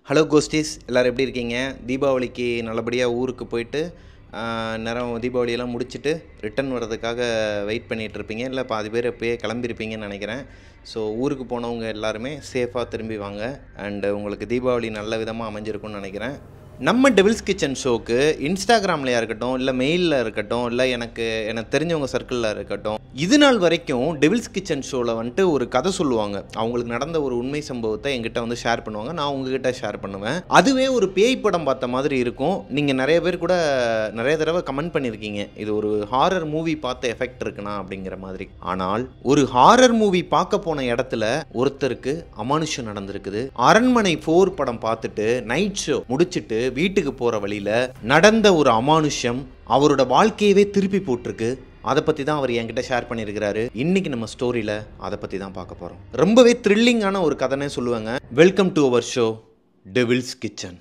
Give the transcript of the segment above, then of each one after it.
hello ghost is எல்லோரும் எப்படி இருக்கீங்க தீபாவளிக்கு நல்லபடியாக ஊருக்கு போயிட்டு ஆஹ், நேரம் தீபாவளியெல்லாம் முடிச்சுட்டு ரிட்டர்ன் வர்றதுக்காக வெயிட் பண்ணிகிட்டு இருப்பீங்க இல்லை பாதி பேர் இப்போயே கிளம்பியிருப்பீங்கன்னு நினைக்கிறேன் ஸோ ஊருக்கு போனவங்க எல்லாருமே சேஃபாக திரும்பி வாங்க அண்டு உங்களுக்கு தீபாவளி நல்ல விதமாக அமைஞ்சிருக்கும்னு நினைக்கிறேன் நம்ம டெவில்ஸ் கிச்சன் ஷோக்கு இன்ஸ்டாகிராம்லையா இருக்கட்டும் இல்லை மெயிலில் இருக்கட்டும் இல்லை எனக்கு எனக்கு தெரிஞ்சவங்க சர்க்கிளில் இருக்கட்டும் இது நாள் வரைக்கும் டெவில்ஸ் கிச்சன் ஷோவில் வந்துட்டு ஒரு கதை சொல்லுவாங்க அவங்களுக்கு நடந்த ஒரு உண்மை சம்பவத்தை என்கிட்ட வந்து ஷேர் பண்ணுவாங்க நான் உங்ககிட்ட ஷேர் பண்ணுவேன் அதுவே ஒரு பேய் படம் பார்த்த மாதிரி இருக்கும் நீங்கள் நிறைய பேர் கூட நிறைய தடவை கமெண்ட் பண்ணியிருக்கீங்க இது ஒரு ஹாரர் மூவி பார்த்த எஃபெக்ட் இருக்குண்ணா அப்படிங்கிற மாதிரி ஆனால் ஒரு ஹாரர் மூவி பார்க்க போன இடத்துல ஒருத்தருக்கு அமானுஷம் நடந்திருக்குது அரண்மனை ஃபோர் படம் பார்த்துட்டு நைட் ஷோ முடிச்சிட்டு வீட்டுக்கு போகிற வழியில் நடந்த ஒரு அமானுஷம் அவரோட வாழ்க்கையவே திருப்பி போட்டிருக்கு அதை பற்றி தான் அவர் என்கிட்ட ஷேர் பண்ணியிருக்கிறாரு இன்னைக்கு நம்ம ஸ்டோரியில் அதை பற்றி தான் பார்க்க போகிறோம் ரொம்பவே த்ரில்லிங்கான ஒரு கதைனே சொல்லுவாங்க welcome to our show devil's kitchen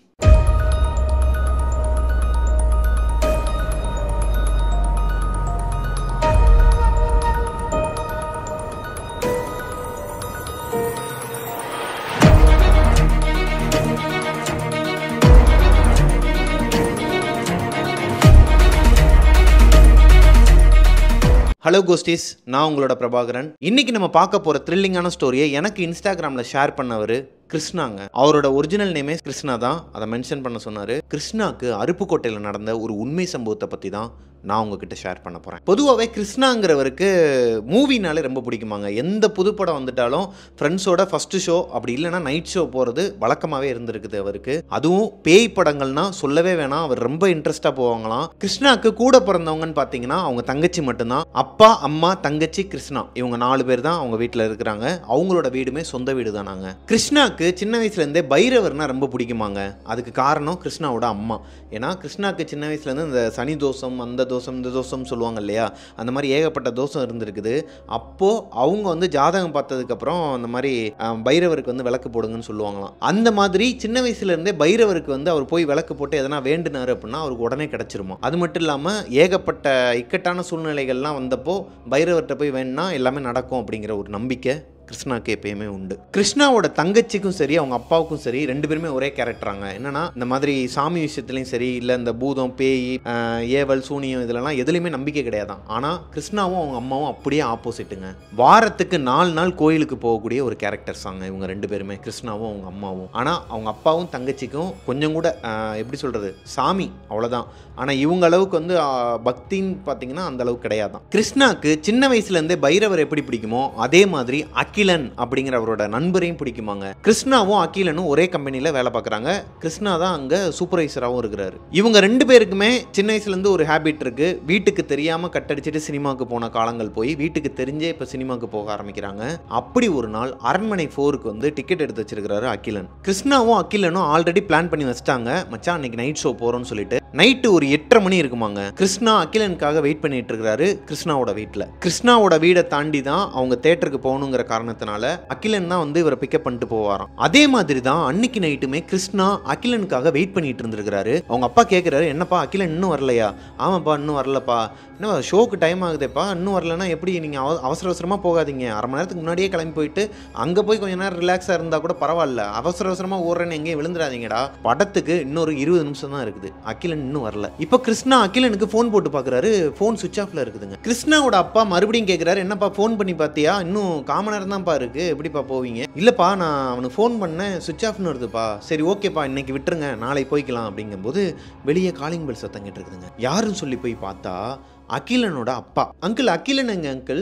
hello ghosties நான் உங்களோட பிரபாகரன் இன்னைக்கு நம்ம பார்க்க போகிற த்ரில்லிங்கான ஸ்டோரியை எனக்கு இன்ஸ்டாகிராமில் ஷேர் பண்ணவர் கிருஷ்ணாங்க அவரோட ஒரிஜினல் நேமே கிருஷ்ணா தான் அதை மென்ஷன் பண்ண சொன்னார் கிருஷ்ணாக்கு அருப்புக்கோட்டையில் நடந்த ஒரு உண்மை சம்பவத்தை பற்றி தான் நான் உங்ககிட்ட ஷேர் பண்ண போகிறேன் பொதுவாகவே கிருஷ்ணாங்கிறவருக்கு மூவினாலே ரொம்ப பிடிக்குமாங்க எந்த புதுப்படம் வந்துட்டாலும் ஃப்ரெண்ட்ஸோட ஃபஸ்ட்டு ஷோ அப்படி இல்லைன்னா நைட் ஷோ போகிறது வழக்கமாகவே இருந்திருக்குது அவருக்கு அதுவும் பேய் படங்கள்னா சொல்லவே வேணாம் அவர் ரொம்ப இன்ட்ரெஸ்டாக போவாங்களாம் கிருஷ்ணாக்கு கூட பிறந்தவங்கன்னு பார்த்தீங்கன்னா அவங்க தங்கச்சி மட்டும்தான் அப்பா அம்மா தங்கச்சி கிருஷ்ணா இவங்க நாலு பேர் தான் அவங்க வீட்டில் இருக்கிறாங்க அவங்களோட வீடுமே சொந்த வீடு தானாங்க கிருஷ்ணாக்கு சின்ன வயசுலேருந்தே பைரவர்னா ரொம்ப பிடிக்குமாங்க அதுக்கு காரணம் கிருஷ்ணாவோட அம்மா ஏன்னா கிருஷ்ணாக்கு சின்ன வயசுலேருந்து இந்த சனி தோஷம் அந்த தோஷம் இந்த தோஷம் சொல்லுவாங்க இல்லையா அந்த மாதிரி ஏகப்பட்ட தோஷம் இருந்திருக்குது அப்போது அவங்க வந்து ஜாதகம் பார்த்ததுக்கப்புறம் அந்த மாதிரி அஹ், பைரவருக்கு வந்து விளக்கு போடுங்கன்னு சொல்லுவாங்களாம் அந்த மாதிரி சின்ன வயசுலேருந்தே பைரவருக்கு வந்து அவர் போய் விளக்கு போட்டு எதனா வேண்டுனாரு அப்படின்னா அவருக்கு உடனே கிடச்சிருமா அது மட்டும் இல்லாமல் ஏகப்பட்ட இக்கட்டான சூழ்நிலைகள்லாம் வந்தப்போ பைரவர்கிட்ட போய் வேணும்னா எல்லாமே நடக்கும் அப்படிங்கிற ஒரு நம்பிக்கை கிருஷ்ணாக்கு எப்பயுமே உண்டு கிருஷ்ணாவோட தங்கச்சிக்கும் சரி அவங்க அப்பாவுக்கும் சரி ரெண்டு பேருமே ஒரே கேரக்டராங்க என்னன்னா இந்த மாதிரி சாமி விஷயத்துலையும் சரி இல்லை இந்த பூதம் பேய் ஆஹ், ஏவல் சூனியம் இதுலலாம் எதுலையுமே நம்பிக்கை கிடையாதான் ஆனால் கிருஷ்ணாவும் அவங்க அம்மாவும் அப்படியே ஆப்போசிட்டுங்க வாரத்துக்கு நாலு நாள் கோயிலுக்கு போகக்கூடிய ஒரு கேரக்டர்ஸ் ஆங்க இவங்க ரெண்டு பேருமே கிருஷ்ணாவும் அவங்க அம்மாவும் ஆனால் அவங்க அப்பாவும் தங்கச்சிக்கும் கொஞ்சம் கூட ஆஹ், எப்படி சொல்கிறது சாமி அவ்வளோதான் ஆனால் இவங்க அளவுக்கு வந்து ஆஹ், பக்தின்னு பார்த்தீங்கன்னா அந்த அளவுக்கு கிடையாதான் கிருஷ்ணாக்கு சின்ன வயசுலேருந்தே பைரவர் எப்படி பிடிக்குமோ அதே மாதிரி அகிலன் அப்படிங்கிற அவரோட நண்பரையும் பிடிக்குமாங்க கிருஷ்ணாவும் அகிலனும் ஒரே கம்பெனியில் வேலை பார்க்குறாங்க கிருஷ்ணா தான் அங்கே சூப்பர்வைசராகவும் இருக்கிறாரு இவங்க ரெண்டு பேருக்குமே சின்ன வயசுலேருந்து ஒரு ஹேபிட் இருக்கு வீட்டுக்கு தெரியாமல் கட்டடிச்சிட்டு சினிமாவுக்கு போன காலங்கள் போய் வீட்டுக்கு தெரிஞ்சே இப்போ சினிமாவுக்கு போக ஆரம்பிக்கிறாங்க அப்படி ஒரு நாள் அரண்மனை ஃபோருக்கு வந்து டிக்கெட் எடுத்து வச்சிருக்கிறாரு அகிலன் கிருஷ்ணாவும் அகிலனும் ஆல்ரெடி பிளான் பண்ணி வச்சிட்டாங்க மச்சான் அன்னைக்கு நைட் ஷோ போகிறோம்னு சொல்லிட்டு நைட்டு ஒரு எட்டரை மணி இருக்குமாங்க கிருஷ்ணா அகிலனுக்காக வெயிட் பண்ணிட்டு இருக்கிறாரு கிருஷ்ணாவோட வீட்டில் கிருஷ்ணாவோட வீடை தாண்டி தான் அவங்க தேட்டருக்கு போகணுங்கிற காரணத்தினால அகிலன் தான் வந்து இவரை பிக்கப் பண்ணிட்டு போவாராம் அதே மாதிரி தான் அன்னைக்கு நைட்டுமே கிருஷ்ணா அகிலனுக்காக வெயிட் பண்ணிட்டு இருந்திருக்கிறாரு அவங்க அப்பா கேட்குறாரு என்னப்பா அகிலன் இன்னும் வரலையா ஆமாப்பா இன்னும் வரலப்பா என்ன ஷோக்கு டைம் ஆகுதேப்பா இன்னும் வரலன்னா எப்படி நீங்கள் அவ அவசர அவசரமாக போகாதீங்க அரை மணி நேரத்துக்கு முன்னாடியே கிளம்பி போயிட்டு அங்கே போய் கொஞ்ச நேரம் ரிலாக்ஸாக இருந்தால் கூட பரவாயில்ல அவசர அவசரமாக ஓடுறேன்னு எங்கேயும் விழுந்துடாதீங்கடா படத்துக்கு இன்னொரு இருபது நிமிஷம் தான் இருக்குது அகிலன் இன்னும் வரல இப்போ கிருஷ்ணா அகிலனுக்கு ஃபோன் போட்டு பார்க்குறாரு ஃபோன் சுவிச் ஆஃப்ல இருக்குதுங்க கிருஷ்ணாவோட அப்பா மறுபடியும் கேட்குறாரு என்னப்பா ஃபோன் பண்ணி பார்த்தியா இன்னும் காம நேரம் தான்ப்பா இருக்கு எப்படிப்பா போவீங்க இல்லைப்பா நான் அவனுக்கு ஃபோன் பண்ணேன் சுவிச் ஆஃப்னு வருதுப்பா சரி ஓகேப்பா இன்னைக்கு விட்டுருங்க நாளை போய்க்கலாம் அப்படிங்கும்போது வெளியே காலிங் பெல் சத்தம் கேட்டுருக்குதுங்க யாருன்னு சொல்லி போய் பார்த்தா அகிலனோட அப்பா அங்கிள் அகிலன் எங்க அங்கிள்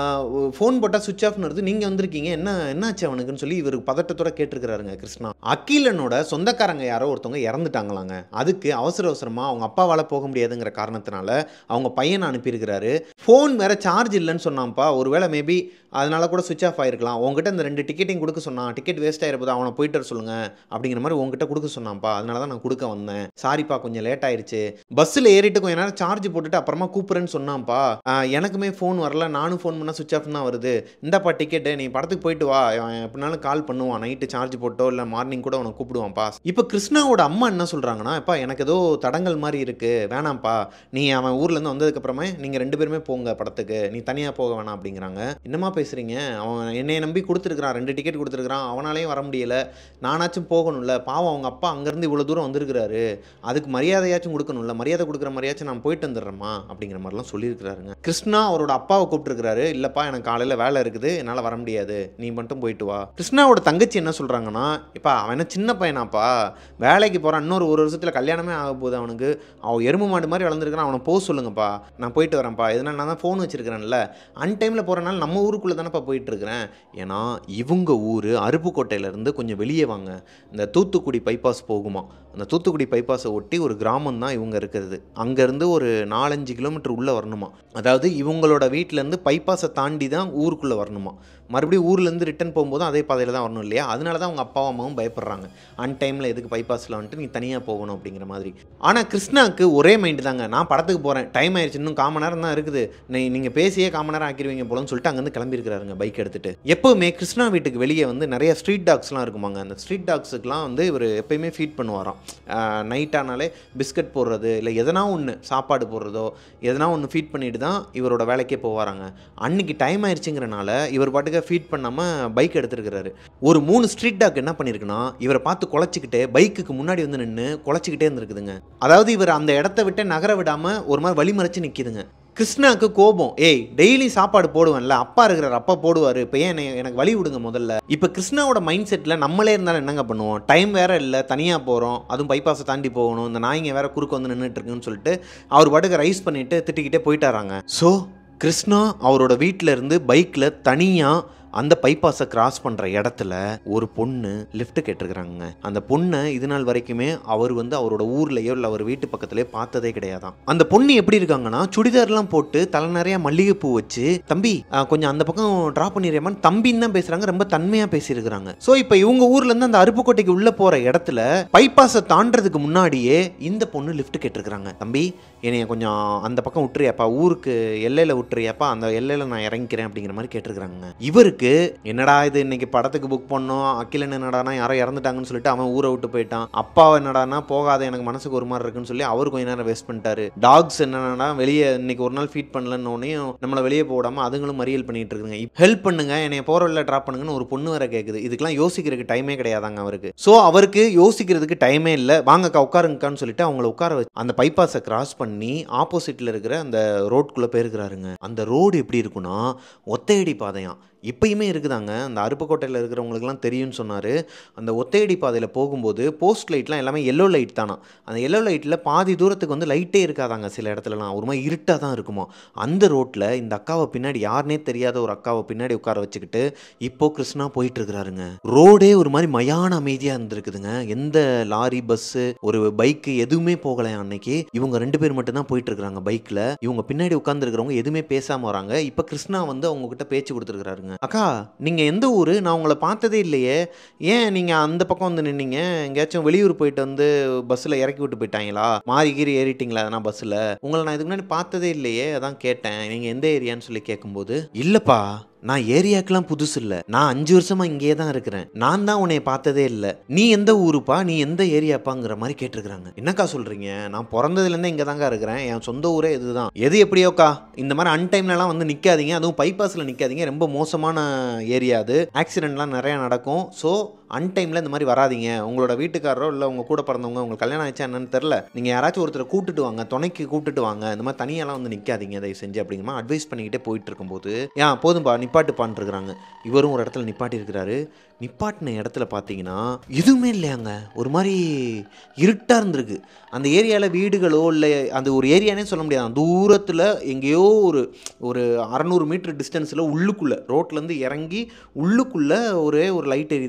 ஃபோன் போட்டால் சுவிச் ஆஃப்னு வருது நீங்கள் வந்திருக்கீங்க என்ன என்னாச்சு அவனுக்குன்னு சொல்லி இவர் பதட்டத்தோட கேட்டிருக்கிறாருங்க கிருஷ்ணா அகிலனோட சொந்தக்காரங்க யாரோ ஒருத்தவங்க இறந்துட்டாங்களாங்க அதுக்கு அவசர அவசரமாக அவங்க அப்பாவால் போக முடியாதுங்கிற காரணத்தினால அவங்க பையனை அனுப்பியிருக்கிறாரு ஃபோன் வேற சார்ஜ் இல்லைன்னு சொன்னான்ப்பா ஒருவேளை மேபி அதனால கூட சுவிச் ஆஃப் ஆயிருக்கலாம் உங்ககிட்ட இந்த ரெண்டு டிக்கெட்டையும் கொடுக்க சொன்னான் டிக்கெட் வேஸ்ட் ஆயிருப்போது அவனை போயிட்டு வர சொல்லுங்க அப்படிங்கிற மாதிரி உங்ககிட்ட கொடுக்க சொன்னான்ப்பா அதனால தான் நான் கொடுக்க வந்தேன் சாரிப்பா கொஞ்சம் லேட் ஆயிருச்சு பஸ்ஸில் ஏறிட்டு கொஞ்ச நேரம் சார்ஜ் போட்டுட்டு அப்புறமா கூப்பிட்றேன் கூப்பிட்றேன்னு சொன்னான்ப்பா ஆஹ் எனக்குமே ஃபோன் வரல நானும் ஃபோன் பண்ணால் சுவிச் ஆஃப் தான் வருது இந்தாப்பா டிக்கெட்டு நீ படத்துக்கு போயிட்டு வா அவன் எப்படினாலும் கால் பண்ணுவான் நைட்டு சார்ஜ் போட்டோ இல்லை மார்னிங் கூட அவனை கூப்பிடுவான்ப்பா இப்போ கிருஷ்ணாவோட அம்மா என்ன சொல்கிறாங்கன்னா இப்போ எனக்கு ஏதோ தடங்கள் மாதிரி இருக்குது வேணாம்ப்பா நீ அவன் ஊர்லேருந்து வந்ததுக்கப்புறமே நீங்கள் ரெண்டு பேருமே போங்க படத்துக்கு நீ தனியாக போக வேணாம் அப்படிங்கிறாங்க என்னம்மா பேசுகிறீங்க அவன் என்னை நம்பி கொடுத்துருக்குறான் ரெண்டு டிக்கெட் கொடுத்துருக்குறான் அவனாலேயும் வர முடியல நானாச்சும் போகணும்ல பாவம் அவங்க அப்பா அங்கேருந்து இவ்வளோ தூரம் வந்திருக்கிறாரு அதுக்கு மரியாதையாச்சும் கொடுக்கணும்ல மரியாதை கொடுக்குற மாதிரியாச்சும் நான் போயிட்டு வந்துடுறேம்மா அப்படிங்கிற மாதிரிலாம் சொல்லியிருக்கிறாருங்க கிருஷ்ணா அவரோட அப்பாவை கூப்பிட்டுருக்கிறாரு இல்லைப்பா எனக்கு காலையில் வேலை இருக்குது என்னால் வர முடியாது நீ மட்டும் போயிட்டு வா கிருஷ்ணாவோட தங்கச்சி என்ன சொல்கிறாங்கன்னா இப்போ அவன் என்ன சின்ன பையனாப்பா வேலைக்கு போகிறான் இன்னொரு ஒரு வருஷத்தில் கல்யாணமே ஆக போகுது அவனுக்கு அவன் எருமை மாடு மாதிரி வளர்ந்துருக்கான் அவனை போக சொல்லுங்கப்பா நான் போயிட்டு வரேன்ப்பா இதனால் நான் தான் ஃபோன் வச்சிருக்கிறேன்ல அன் டைமில் போகிறனால நம்ம ஊருக்குள்ளே தானேப்பா போயிட்டு இருக்கிறேன் ஏன்னா இவங்க ஊர் அருப்புக்கோட்டையிலேருந்து கொஞ்சம் வெளியே வாங்க இந்த தூத்துக்குடி பைபாஸ் போகுமா அந்த தூத்துக்குடி பைபாஸை ஒட்டி ஒரு கிராமம் தான் இவங்க இருக்கிறது அங்கேருந்து ஒரு நாலஞ்சு கிலோமீட்டர் உள்ளே வரணுமா அதாவது இவங்களோட வீட்டிலேருந்து பைபாஸை தாண்டி தான் ஊருக்குள்ளே வரணுமா மறுபடியும் ஊர்லேருந்து ரிட்டன் போகும்போது அதே பாதையில் தான் வரணும் இல்லையா அதனால தான் அவங்க அப்பாவும் அம்மாவும் பயப்படுறாங்க அன் டைமில் எதுக்கு பைபாஸில் வந்துட்டு நீ தனியாக போகணும் அப்படிங்கிற மாதிரி ஆனால் கிருஷ்ணாவுக்கு ஒரே மைண்டு தாங்க நான் படத்துக்கு போகிறேன் டைம் ஆயிடுச்சு இன்னும் காமன் நேரம் தான் இருக்குது நீ நீங்கள் பேசியே காமன் நேரம் ஆக்கிடுவீங்க போலன்னு சொல்லிட்டு அங்கேருந்து கிளம்பியிருக்கிறாருங்க பைக் எடுத்துகிட்டு எப்போவுமே கிருஷ்ணா வீட்டுக்கு வெளியே வந்து நிறைய ஸ்ட்ரீட் டாக்ஸ்லாம் இருக்குமாங்க அந்த ஸ்ட்ரீட் டாக்ஸுக்குலாம் வந்து இவர் எப்பயுமே ஃபீட் பண்ணுவாராம் நைட் ஆனாலே பிஸ்கட் போடுறது இல்லை எதனா ஒன்று சாப்பாடு போடுறதோ எதனா ஒன்று ஃபீட் பண்ணிட்டு தான் இவரோட வேலைக்கே போவாராங்க அன்னைக்கு டைம் ஆயிடுச்சுங்கிறனால இவர் பாட்டுக்கு ஃபீட் பண்ணாமல் பைக் எடுத்துருக்கிறாரு ஒரு மூணு ஸ்ட்ரீட் டாக் என்ன பண்ணியிருக்குன்னா இவரை பார்த்து குலைச்சிக்கிட்டே பைக்குக்கு முன்னாடி வந்து நின்று குலைச்சிக்கிட்டே இருந்திருக்குதுங்க அதாவது இவர் அந்த இடத்த விட்டு நகர விடாமல் ஒரு மாதிரி வழிமறைச்சு நிற்கிதுங்க கிருஷ்ணாவுக்கு கோபம் ஏய் டெய்லி சாப்பாடு போடுவேன்ல அப்பா இருக்கிறார் அப்பா போடுவார் இப்போ ஏன் என்னை- எனக்கு வழி விடுங்க முதல்ல இப்போ கிருஷ்ணாவோட மைண்ட் செட்டில் நம்மளே இருந்தாலும் என்னங்க பண்ணுவோம் டைம் வேற இல்லை தனியாக போகிறோம் அதுவும் பைபாஸை தாண்டி போகணும் இந்த நாய்ங்க வேற குறுக்க வந்து நின்றுட்டு இருக்குன்னு சொல்லிட்டு அவர் பாட்டுக்கு ரைஸ் பண்ணிட்டு திட்டிக்கிட்டே போயிட்டாராங்க ஸோ கிருஷ்ணா அவரோட வீட்டில் இருந்து பைக்கில் தனியாக அந்த பைபாஸை கிராஸ் பண்ணுற இடத்துல ஒரு பொண்ணு லிஃப்ட் கேட்டிருக்கிறாங்க அந்த பொண்ணை இது நாள் வரைக்குமே அவர் வந்து அவரோட ஊர்லேயோ இல்லை அவர் வீட்டு பக்கத்துலேயோ பார்த்ததே கிடையாதாம் அந்த பொண்ணு எப்படி இருக்காங்கன்னா சுடிதார்லாம் போட்டு தலை நிறைய மல்லிகைப்பூ வச்சு தம்பி ஆ, கொஞ்சம் அந்த பக்கம் ட்ராப் பண்ணிடுறியாமான்னு தம்பின்னு தான் பேசுகிறாங்க ரொம்ப தன்மையாக பேசியிருக்கிறாங்க ஸோ இப்போ இவங்க ஊர்லேருந்து அந்த அருப்புக்கோட்டைக்கு உள்ளே போகிற இடத்துல பைபாஸை தாண்டறதுக்கு முன்னாடியே இந்த பொண்ணு லிஃப்ட் கேட்டிருக்கிறாங்க தம்பி என்னைய கொஞ்சம் அந்த பக்கம் விட்டுறியாப்பா ஊருக்கு எல்லையில் விட்டுறியாப்பா அந்த எல்லையில் நான் இறங்கிக்கிறேன் அப்படிங்கிற மாதிரி கேட்டிருக்கிறாங்க இவருக்கு என்னடா இது இன்னைக்கு படத்துக்கு புக் பண்ணோம் அகிலன் என்னடானா யாரோ இறந்துட்டாங்கன்னு சொல்லிட்டு அவன் ஊரை விட்டு போயிட்டான் அப்பாவை என்னடானா போகாத எனக்கு மனசுக்கு ஒரு மாதிரி இருக்குன்னு சொல்லி அவர் கொஞ்ச நேரம் வேஸ்ட் பண்ணிட்டாரு டாக்ஸ் என்னன்னா வெளியே இன்னைக்கு ஒரு நாள் ஃபீட் பண்ணலன்னு நம்மளை வெளியே போடாம அதுங்களும் மறியல் பண்ணிட்டு இருக்குங்க ஹெல்ப் பண்ணுங்க என்னைய போற வழியில் ட்ராப் பண்ணுங்கன்னு ஒரு பொண்ணு வேற கேட்குது இதுக்கெல்லாம் யோசிக்கிறதுக்கு டைமே கிடையாதாங்க அவருக்கு ஸோ அவருக்கு யோசிக்கிறதுக்கு டைமே இல்லை வாங்கக்கா உட்காருங்கக்கான்னு சொல்லிட்டு அவங்கள உட்கார வச்சு அந்த பைபாஸை கிராஸ் பண்ணி ஆப்போசிட்ல இருக்கிற அந்த ரோட்குள்ளே போயிருக்கிறாருங்க அந்த ரோடு எப்படி இருக்குன்னா ஒத்தையடி பாதையாம் இப்பயுமே இருக்குதாங்க அந்த அருப்புக்கோட்டையில் இருக்கிறவங்களுக்குலாம் தெரியும்னு சொன்னார் அந்த ஒத்தையடி பாதையில் போகும்போது போஸ்ட் லைட்லாம் எல்லாமே எல்லோ லைட் தானா அந்த எல்லோ லைட்டில் பாதி தூரத்துக்கு வந்து லைட்டே இருக்காதாங்க சில இடத்துலலாம் ஒரு மாதிரி இருட்டாக தான் இருக்குமா அந்த ரோட்டில் இந்த அக்காவை பின்னாடி யாருனே தெரியாத ஒரு அக்காவை பின்னாடி உட்கார வச்சுக்கிட்டு இப்போ கிருஷ்ணா போயிட்டு இருக்கிறாருங்க ரோடே ஒரு மாதிரி மயான அமைதியாக இருந்திருக்குதுங்க எந்த லாரி பஸ்ஸு ஒரு பைக்கு எதுவுமே போகலையா அன்னைக்கு இவங்க ரெண்டு பேர் மட்டும் தான் போயிட்டு இருக்காங்க பைக்கில் இவங்க பின்னாடி உட்காந்துருக்கிறவங்க எதுவுமே பேசாமல் வராங்க இப்போ கிருஷ்ணா வந்து அவங்க கிட்ட பேச்சு கொடுத்துருக்காருங்க அக்கா நீங்கள் எந்த ஊர் நான் உங்களை பார்த்ததே இல்லையே ஏன் நீங்கள் அந்த பக்கம் வந்து நின்னீங்க எங்கேயாச்சும் வெளியூர் போயிட்டு வந்து பஸ்ஸில் இறக்கி விட்டு போயிட்டாங்களா மாறி கீறி ஏறிட்டீங்களா நான் பஸ்ஸில் உங்களை நான் இதுக்கு முன்னாடி பார்த்ததே இல்லையே அதான் கேட்டேன் நீங்கள் எந்த ஏரியான்னு சொல்லி கேட்கும்போது இல்லைப்பா நான் ஏரியாக்கெல்லாம் புதுசு இல்லை நான் அஞ்சு வருஷமா இங்கேயே தான் இருக்கிறேன் நான் தான் உன்னை பார்த்ததே இல்லை நீ எந்த ஊருப்பா நீ எந்த ஏரியாப்பாங்கிற மாதிரி கேட்டிருக்கிறாங்க என்னக்கா சொல்றீங்க நான் பிறந்ததுலேருந்தே இங்கே தாங்க இருக்கிறேன் என் சொந்த ஊரே இதுதான் எது எப்படியோக்கா இந்த மாதிரி அன்டைம்லலாம் வந்து நிற்காதீங்க அதுவும் பைபாஸில் நிற்காதீங்க ரொம்ப மோசமான ஏரியா அது ஆக்சிடென்ட்லாம் நிறையா நடக்கும் ஸோ அன்டைமில் இந்த மாதிரி வராதீங்க உங்களோட வீட்டுக்காரரோ இல்லை உங்கள் கூட பிறந்தவங்க உங்களுக்கு கல்யாணம் ஆயிடுச்சா என்னன்னு தெரில நீங்கள் யாராச்சும் ஒருத்தரை கூட்டிட்டு வாங்க துணைக்கு கூட்டிட்டு வாங்க இந்த மாதிரி தனியாலாம் வந்து நிற்காதீங்க தயவு செஞ்சு அப்படிங்கிற மாதிரி அட்வைஸ் பண்ணிக்கிட்டே போயிட்டு இருக்கும்போது ஏன் போதும்பா நிப்பாட்டுப்பான்னு இருக்கிறாங்க இவரும் ஒரு இடத்துல நிப்பாட்டி இருக்கிறாரு நிப்பாட்டின இடத்துல பார்த்தீங்கன்னா எதுவுமே இல்லையாங்க ஒரு மாதிரி இருட்டாக இருந்திருக்கு அந்த ஏரியாவில் வீடுகளோ இல்லை அந்த ஒரு ஏரியானே சொல்ல முடியாது தூரத்தில் எங்கேயோ ஒரு ஒரு அறநூறு மீட்டர் டிஸ்டன்ஸில் உள்ளுக்குள்ளே ரோட்லேருந்து இறங்கி உள்ளுக்குள்ளே ஒரே ஒரு லைட் எரியுதாங்க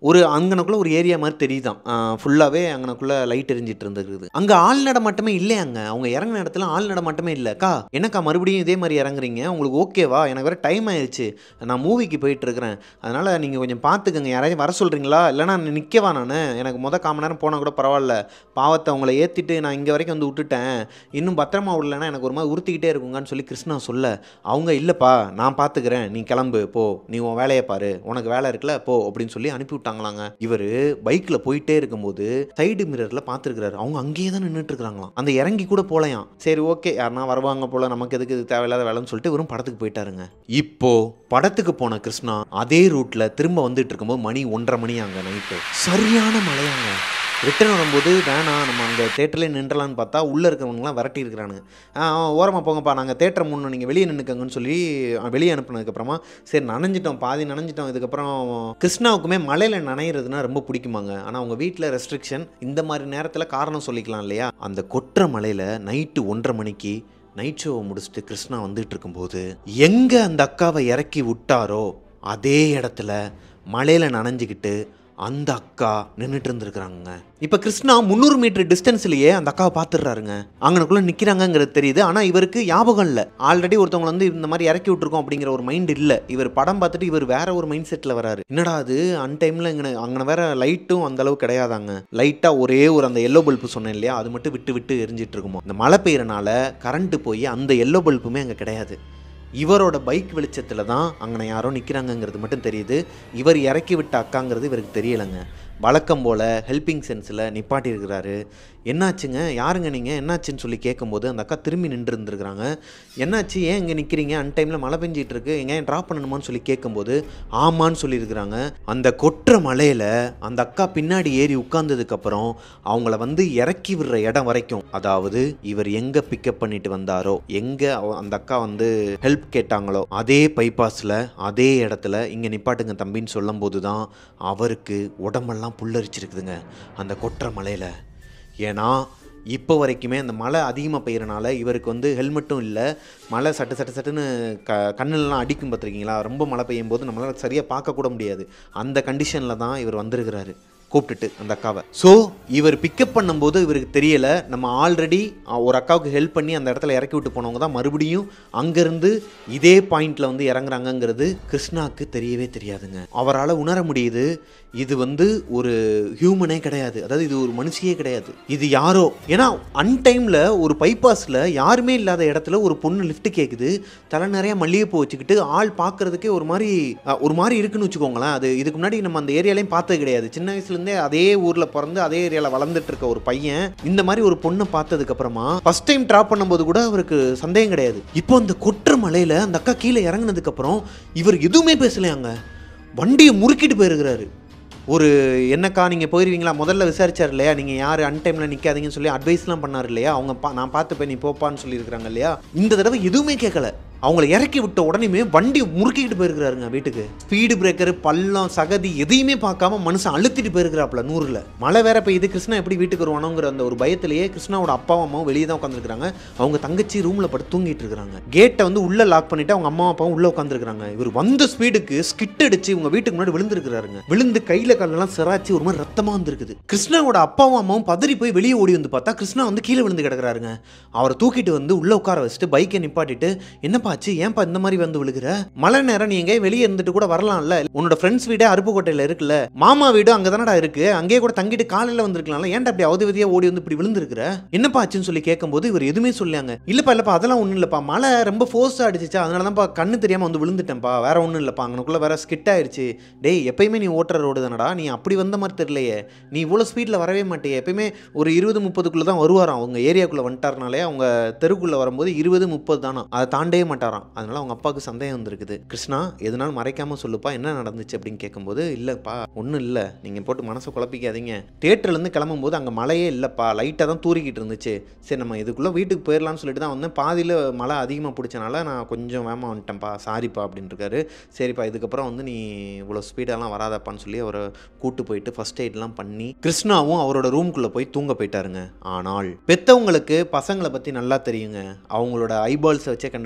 ஒரு அங்கனக்குள்ள ஒரு ஏரியா மாதிரி தெரியுதான் ஃபுல்லாகவே அங்கனக்குள்ள லைட் எரிஞ்சிட்டு இருந்துருக்குது அங்கே ஆள் நடமாட்டமே இல்லையாங்க அவங்க இறங்கின இடத்துல ஆள் நடமாட்டமே இல்லைக்கா என்னக்கா மறுபடியும் இதே மாதிரி இறங்குறீங்க உங்களுக்கு ஓகேவா எனக்கு வேறு டைம் ஆயிடுச்சு நான் மூவிக்கு போயிட்டு இருக்கிறேன் அதனால் நீங்கள் கொஞ்சம் பார்த்துக்கங்க யாரையும் வர சொல்கிறீங்களா இல்லைனா நிற்கவா நான் எனக்கு முத கால் மணி நேரம் போனால் கூட பரவாயில்ல பாவத்தை அவங்கள ஏற்றிட்டு நான் இங்கே வரைக்கும் வந்து விட்டுட்டேன் இன்னும் பத்திரமா விடலன்னா எனக்கு ஒரு மாதிரி உறுத்திக்கிட்டே இருக்குங்கன்னு சொல்லி கிருஷ்ணா சொல்ல அவங்க இல்லைப்பா நான் பார்த்துக்கிறேன் நீ கிளம்பு போ நீ உன் வேலையை பாரு உனக்கு வேலை இருக்குல்ல போ அப்படின்னு சொல்லி அனுப்பி விட்டாங்களாங்க இவர் பைக்கில் போயிட்டே இருக்கும்போது சைடு மிரரில் பார்த்துருக்கிறாரு அவங்க அங்கேயே தான் நின்றுட்டு இருக்கிறாங்களாம் அந்த இறங்கி கூட போலையாம் சரி ஓகே யாருனா வருவாங்க போல நமக்கு எதுக்கு இது தேவையில்லாத வேலைன்னு சொல்லிட்டு இவரும் படத்துக்கு போயிட்டாருங்க இப்போ படத்துக்கு போன கிருஷ்ணா அதே ரூட்ல திரும்ப வந்துட்டு இருக்கும்போது மணி ஒன்றரை மணி அங்க நைட்டு சரியான மழையாங்க ரிட்டர்ன் வரும்போது வேணாம் நம்ம அங்கே தேட்டர்லேயே நின்றலான்னு பார்த்தா உள்ளே இருக்கிறவங்களாம் விரட்டி இருக்கிறானுங்க ஆ ஓரமாக போங்கப்பா நாங்கள் தேட்டர் முன்னே நீங்கள் வெளியே நின்றுக்கங்கன்னு சொல்லி அஹ், வெளியே அனுப்புனதுக்கப்புறமா சரி நனைஞ்சிட்டோம் பாதி நனைஞ்சிட்டோம் இதுக்கப்புறம் கிருஷ்ணாவுக்குமே மலையில் நனையிறதுனா ரொம்ப பிடிக்குமாங்க ஆனால் அவங்க வீட்டில் ரெஸ்ட்ரிக்ஷன் இந்த மாதிரி நேரத்தில் காரணம் சொல்லிக்கலாம் இல்லையா அந்த கொற்ற மலையில் நைட்டு ஒன்றரை மணிக்கு நைட் ஷோவை முடிச்சுட்டு கிருஷ்ணா வந்துட்டு இருக்கும்போது எங்கே அந்த அக்காவை இறக்கி விட்டாரோ அதே இடத்துல மலையில் நனைஞ்சுக்கிட்டு அந்த அக்கா நின்றுட்டு இருந்திருக்கிறாங்க இப்போ கிருஷ்ணா முந்நூறு மீட்டர் டிஸ்டன்ஸ்லயே அந்த அக்காவை பார்த்துடுறாருங்க அங்கனக்குள்ள நிற்கிறாங்கங்கிறது தெரியுது ஆனால் இவருக்கு ஞாபகம் இல்லை ஆல்ரெடி ஒருத்தவங்க வந்து இந்த மாதிரி இறக்கி விட்டுருக்கோம் அப்படிங்கிற ஒரு மைண்ட் இல்லை இவர் படம் பார்த்துட்டு இவர் வேற ஒரு மைண்ட் செட்டில் வராரு என்னடா அது அன்டைமில் இங்கே அங்கே வேற லைட்டும் அந்த அளவு கிடையாதாங்க லைட்டாக ஒரே ஒரு அந்த எல்லோ பல்பு சொன்னேன் இல்லையா அது மட்டும் விட்டு விட்டு எரிஞ்சிட்டு இருக்குமோ இந்த மழை பெய்யறனால கரண்ட் போய் அந்த எல்லோ பல்புமே அங்கே கிடையாது இவரோட பைக் வெளிச்சத்தில் தான் அங்கே யாரோ நிற்கிறாங்கங்கிறது மட்டும் தெரியுது இவர் இறக்கி விட்ட அக்காங்கிறது இவருக்கு தெரியலைங்க வழக்கம் போல் ஹெல்பிங் சென்ஸில் நிப்பாட்டி இருக்கிறாரு என்னாச்சுங்க யாருங்க நீங்கள் என்னாச்சுன்னு சொல்லி கேட்கும்போது அந்த அக்கா திரும்பி நின்று இருந்திருக்கிறாங்க என்னாச்சு ஏன் இங்கே நிற்கிறீங்க அன்டைமில் மழை பெஞ்சிட்டு இருக்கு எங்க ஏன் ட்ராப் பண்ணணுமான்னு சொல்லி கேட்கும்போது ஆமான்னு சொல்லியிருக்கிறாங்க அந்த கொற்ற மலையில் அந்த அக்கா பின்னாடி ஏறி உட்கார்ந்ததுக்கப்புறம் அவங்கள வந்து இறக்கி விடுற இடம் வரைக்கும் அதாவது இவர் எங்கே பிக்கப் பண்ணிட்டு வந்தாரோ எங்கே அந்த அக்கா வந்து ஹெல்ப் கேட்டாங்களோ அதே பைபாஸில் அதே இடத்துல இங்கே நிப்பாட்டுங்க தம்பின்னு சொல்லும்போது தான் அவருக்கு உடம்பெல்லாம் புல்லரிச்சிருக்குதுங்க அந்த கொற்ற மலையில் ஏன்னா இப்போ வரைக்குமே அந்த மழை அதிகமாக பெய்யறனால இவருக்கு வந்து ஹெல்மெட்டும் இல்லை மழை சட்டு சட்டு சட்டுன்னு க கண்ணுலலாம் அடிக்கும் பார்த்துருக்கீங்களா ரொம்ப மழை பெய்யும் போது நம்மளால் சரியாக பார்க்கக்கூட முடியாது அந்த கண்டிஷனில் தான் இவர் வந்திருக்கிறாரு கூப்பிட்டுட்டு அந்த அக்காவை ஸோ இவர் பிக்கப் பண்ணும்போது இவருக்கு தெரியல நம்ம ஆல்ரெடி ஒரு அக்காவுக்கு ஹெல்ப் பண்ணி அந்த இடத்துல இறக்கி விட்டு போனவங்க தான் மறுபடியும் அங்கேருந்து இதே பாயிண்ட்ல வந்து இறங்குறாங்கங்கிறது கிருஷ்ணாக்கு தெரியவே தெரியாதுங்க அவரால் உணர முடியுது இது வந்து ஒரு ஹியூமனே கிடையாது அதாவது இது ஒரு மனுஷியே கிடையாது இது யாரோ ஏன்னா அன்டைமில் ஒரு பைபாஸில் யாருமே இல்லாத இடத்துல ஒரு பொண்ணு லிஃப்ட் கேட்குது தலை நிறைய மல்லிகைப்பூ வச்சுக்கிட்டு ஆள் பார்க்கறதுக்கே ஒரு மாதிரி அஹ், ஒரு மாதிரி இருக்குன்னு வச்சுக்கோங்களேன் அது இதுக்கு முன்னாடி நம்ம அந்த ஏரியாலையும் பார்த்தது கிடையாது சின்ன வயசுலேருந்தே அதே ஊரில் பிறந்து அதே ஏரியாவில் வளர்ந்துட்டு இருக்க ஒரு பையன் இந்த மாதிரி ஒரு பொண்ணை பார்த்ததுக்கு அப்புறமா ஃபர்ஸ்ட் டைம் ட்ராப் பண்ணும்போது கூட அவருக்கு சந்தேகம் கிடையாது இப்போ அந்த கொற்ற மலையில் அந்த அக்கா கீழே இறங்குனதுக்கு அப்புறம் இவர் எதுவுமே பேசலையாங்க வண்டியை முறுக்கிட்டு போயிருக்கிறாரு ஒரு என்னக்கா நீங்கள் போயிருவீங்களா முதல்ல விசாரிச்சார் இல்லையா நீங்கள் யார் அன்டைமில் நிற்காதீங்கன்னு சொல்லி அட்வைஸ்லாம் பண்ணார் இல்லையா அவங்க பா நான் பார்த்துப்பேன் நீ போப்பான்னு சொல்லியிருக்கிறாங்க இல்லையா இந்த தடவை எதுவுமே கேட்கல அவங்கள இறக்கி விட்ட உடனேமே வண்டி முறுக்கிக்கிட்டு போயிருக்கிறாருங்க வீட்டுக்கு ஸ்பீடு பிரேக்கர் பள்ளம் சகதி எதையுமே பார்க்காம மனுஷன் அழுத்திட்டு போயிருக்கிறாப்புல நூறில் மழை வேற பெய்யுது கிருஷ்ணா எப்படி வீட்டுக்கு வருவானோங்கிற அந்த ஒரு பயத்திலேயே கிருஷ்ணாவோட அப்பாவும் அம்மாவும் வெளியே தான் உட்காந்துருக்காங்க அவங்க தங்கச்சி ரூமில் படுத்து தூங்கிட்டு இருக்காங்க கேட்டை வந்து உள்ள லாக் பண்ணிட்டு அவங்க அம்மா அப்பாவும் உள்ள உட்காந்துருக்காங்க இவர் வந்த ஸ்பீடுக்கு ஸ்கிட் அடிச்சு இவங்க வீட்டுக்கு முன்னாடி விழுந்திருக்கிறாருங்க விழுந்து கையில காலெல்லாம் சிராச்சு ஒரு மாதிரி ரத்தமா வந்திருக்குது கிருஷ்ணாவோட அப்பாவும் அம்மாவும் பதறி போய் வெளியே ஓடி வந்து பார்த்தா கிருஷ்ணா வந்து கீழே விழுந்து கிடக்குறாருங்க அவரை தூக்கிட்டு வந்து உள்ள உட்கார வச்சுட்டு பைக்கை நிப்பாட்டிட்டு என்னப்பா ஆச்சு ஏன்பா இந்த மாதிரி வந்து விழுகிற மழை நேரம் நீ எங்கேயும் வெளியே இருந்துட்டு கூட வரலாம்ல உன்னோட ஃப்ரெண்ட்ஸ் வீடே அருப்புக்கோட்டையில இருக்குல்ல மாமா வீடு அங்கே தானடா இருக்கு அங்கேயே கூட தங்கிட்டு காலையில வந்திருக்கலாம்ல ஏன்டா அப்படி அவதிவதியா ஓடி வந்து இப்படி விழுந்திருக்கிற என்னப்பா ஆச்சுன்னு சொல்லி கேட்கும்போது இவர் எதுவுமே சொல்லாங்க இல்லப்பா இல்லப்பா அதெல்லாம் ஒன்றும் இல்லப்பா மழை ரொம்ப ஃபோர்ஸாக அடிச்சிச்சா அதனால தான்ப்பா கண்ணு தெரியாம வந்து விழுந்துட்டேன்ப்பா வேற ஒன்றும் இல்லப்பா அங்கனுக்குள்ள வேற ஸ்கிட் ஆயிருச்சு டேய் எப்பயுமே நீ ஓட்டுற ரோடு தானடா நீ அப்படி வந்த மாதிரி தெரியலையே நீ இவ்வளோ ஸ்பீடில் வரவே மாட்டியே எப்பயுமே ஒரு இருபது முப்பதுக்குள்ளே தான் வருவாராம் அவங்க ஏரியாக்குள்ளே வந்துட்டாருனாலே அவங்க தெருக்குள்ளே வரும்போது இருபது முப்பது தானா அதை தாண்டவே மாட்டாராம் அதனால அவங்க அப்பாவுக்கு சந்தேகம் வந்திருக்குது கிருஷ்ணா எதனாலும் மறைக்காம சொல்லுப்பா என்ன நடந்துச்சு அப்படின்னு கேட்கும்போது இல்லைப்பா ஒன்றும் இல்லை நீங்கள் போட்டு மனசை குழப்பிக்காதீங்க தேட்டர்லேருந்து கிளம்பும்போது அங்கே மழையே இல்லைப்பா லைட்டாக தான் தூரிக்கிட்டு இருந்துச்சு சரி நம்ம இதுக்குள்ளே வீட்டுக்கு போயிடலாம்னு சொல்லிட்டு தான் வந்தேன் பாதியில் மழை அதிகமாக பிடிச்சனால நான் கொஞ்சம் வேகமாக வந்துட்டேன்ப்பா சாரிப்பா அப்படின்னு இருக்காரு சரிப்பா இதுக்கப்புறம் வந்து நீ இவ்வளோ ஸ்பீடெல்லாம் வராதப்பான்னு சொல்லி அவரை கூட்டு போயிட்டு ஃபர்ஸ்ட் எய்ட்லாம் பண்ணி கிருஷ்ணாவும் அவரோட ரூம்குள்ளே போய் தூங்க போயிட்டாருங்க ஆனால் பெத்தவங்களுக்கு பசங்களை பற்றி நல்லா தெரியுங்க அவங்களோட ஐபால்ஸை வச்சே கண்டுபிடிச்சிருவாங்க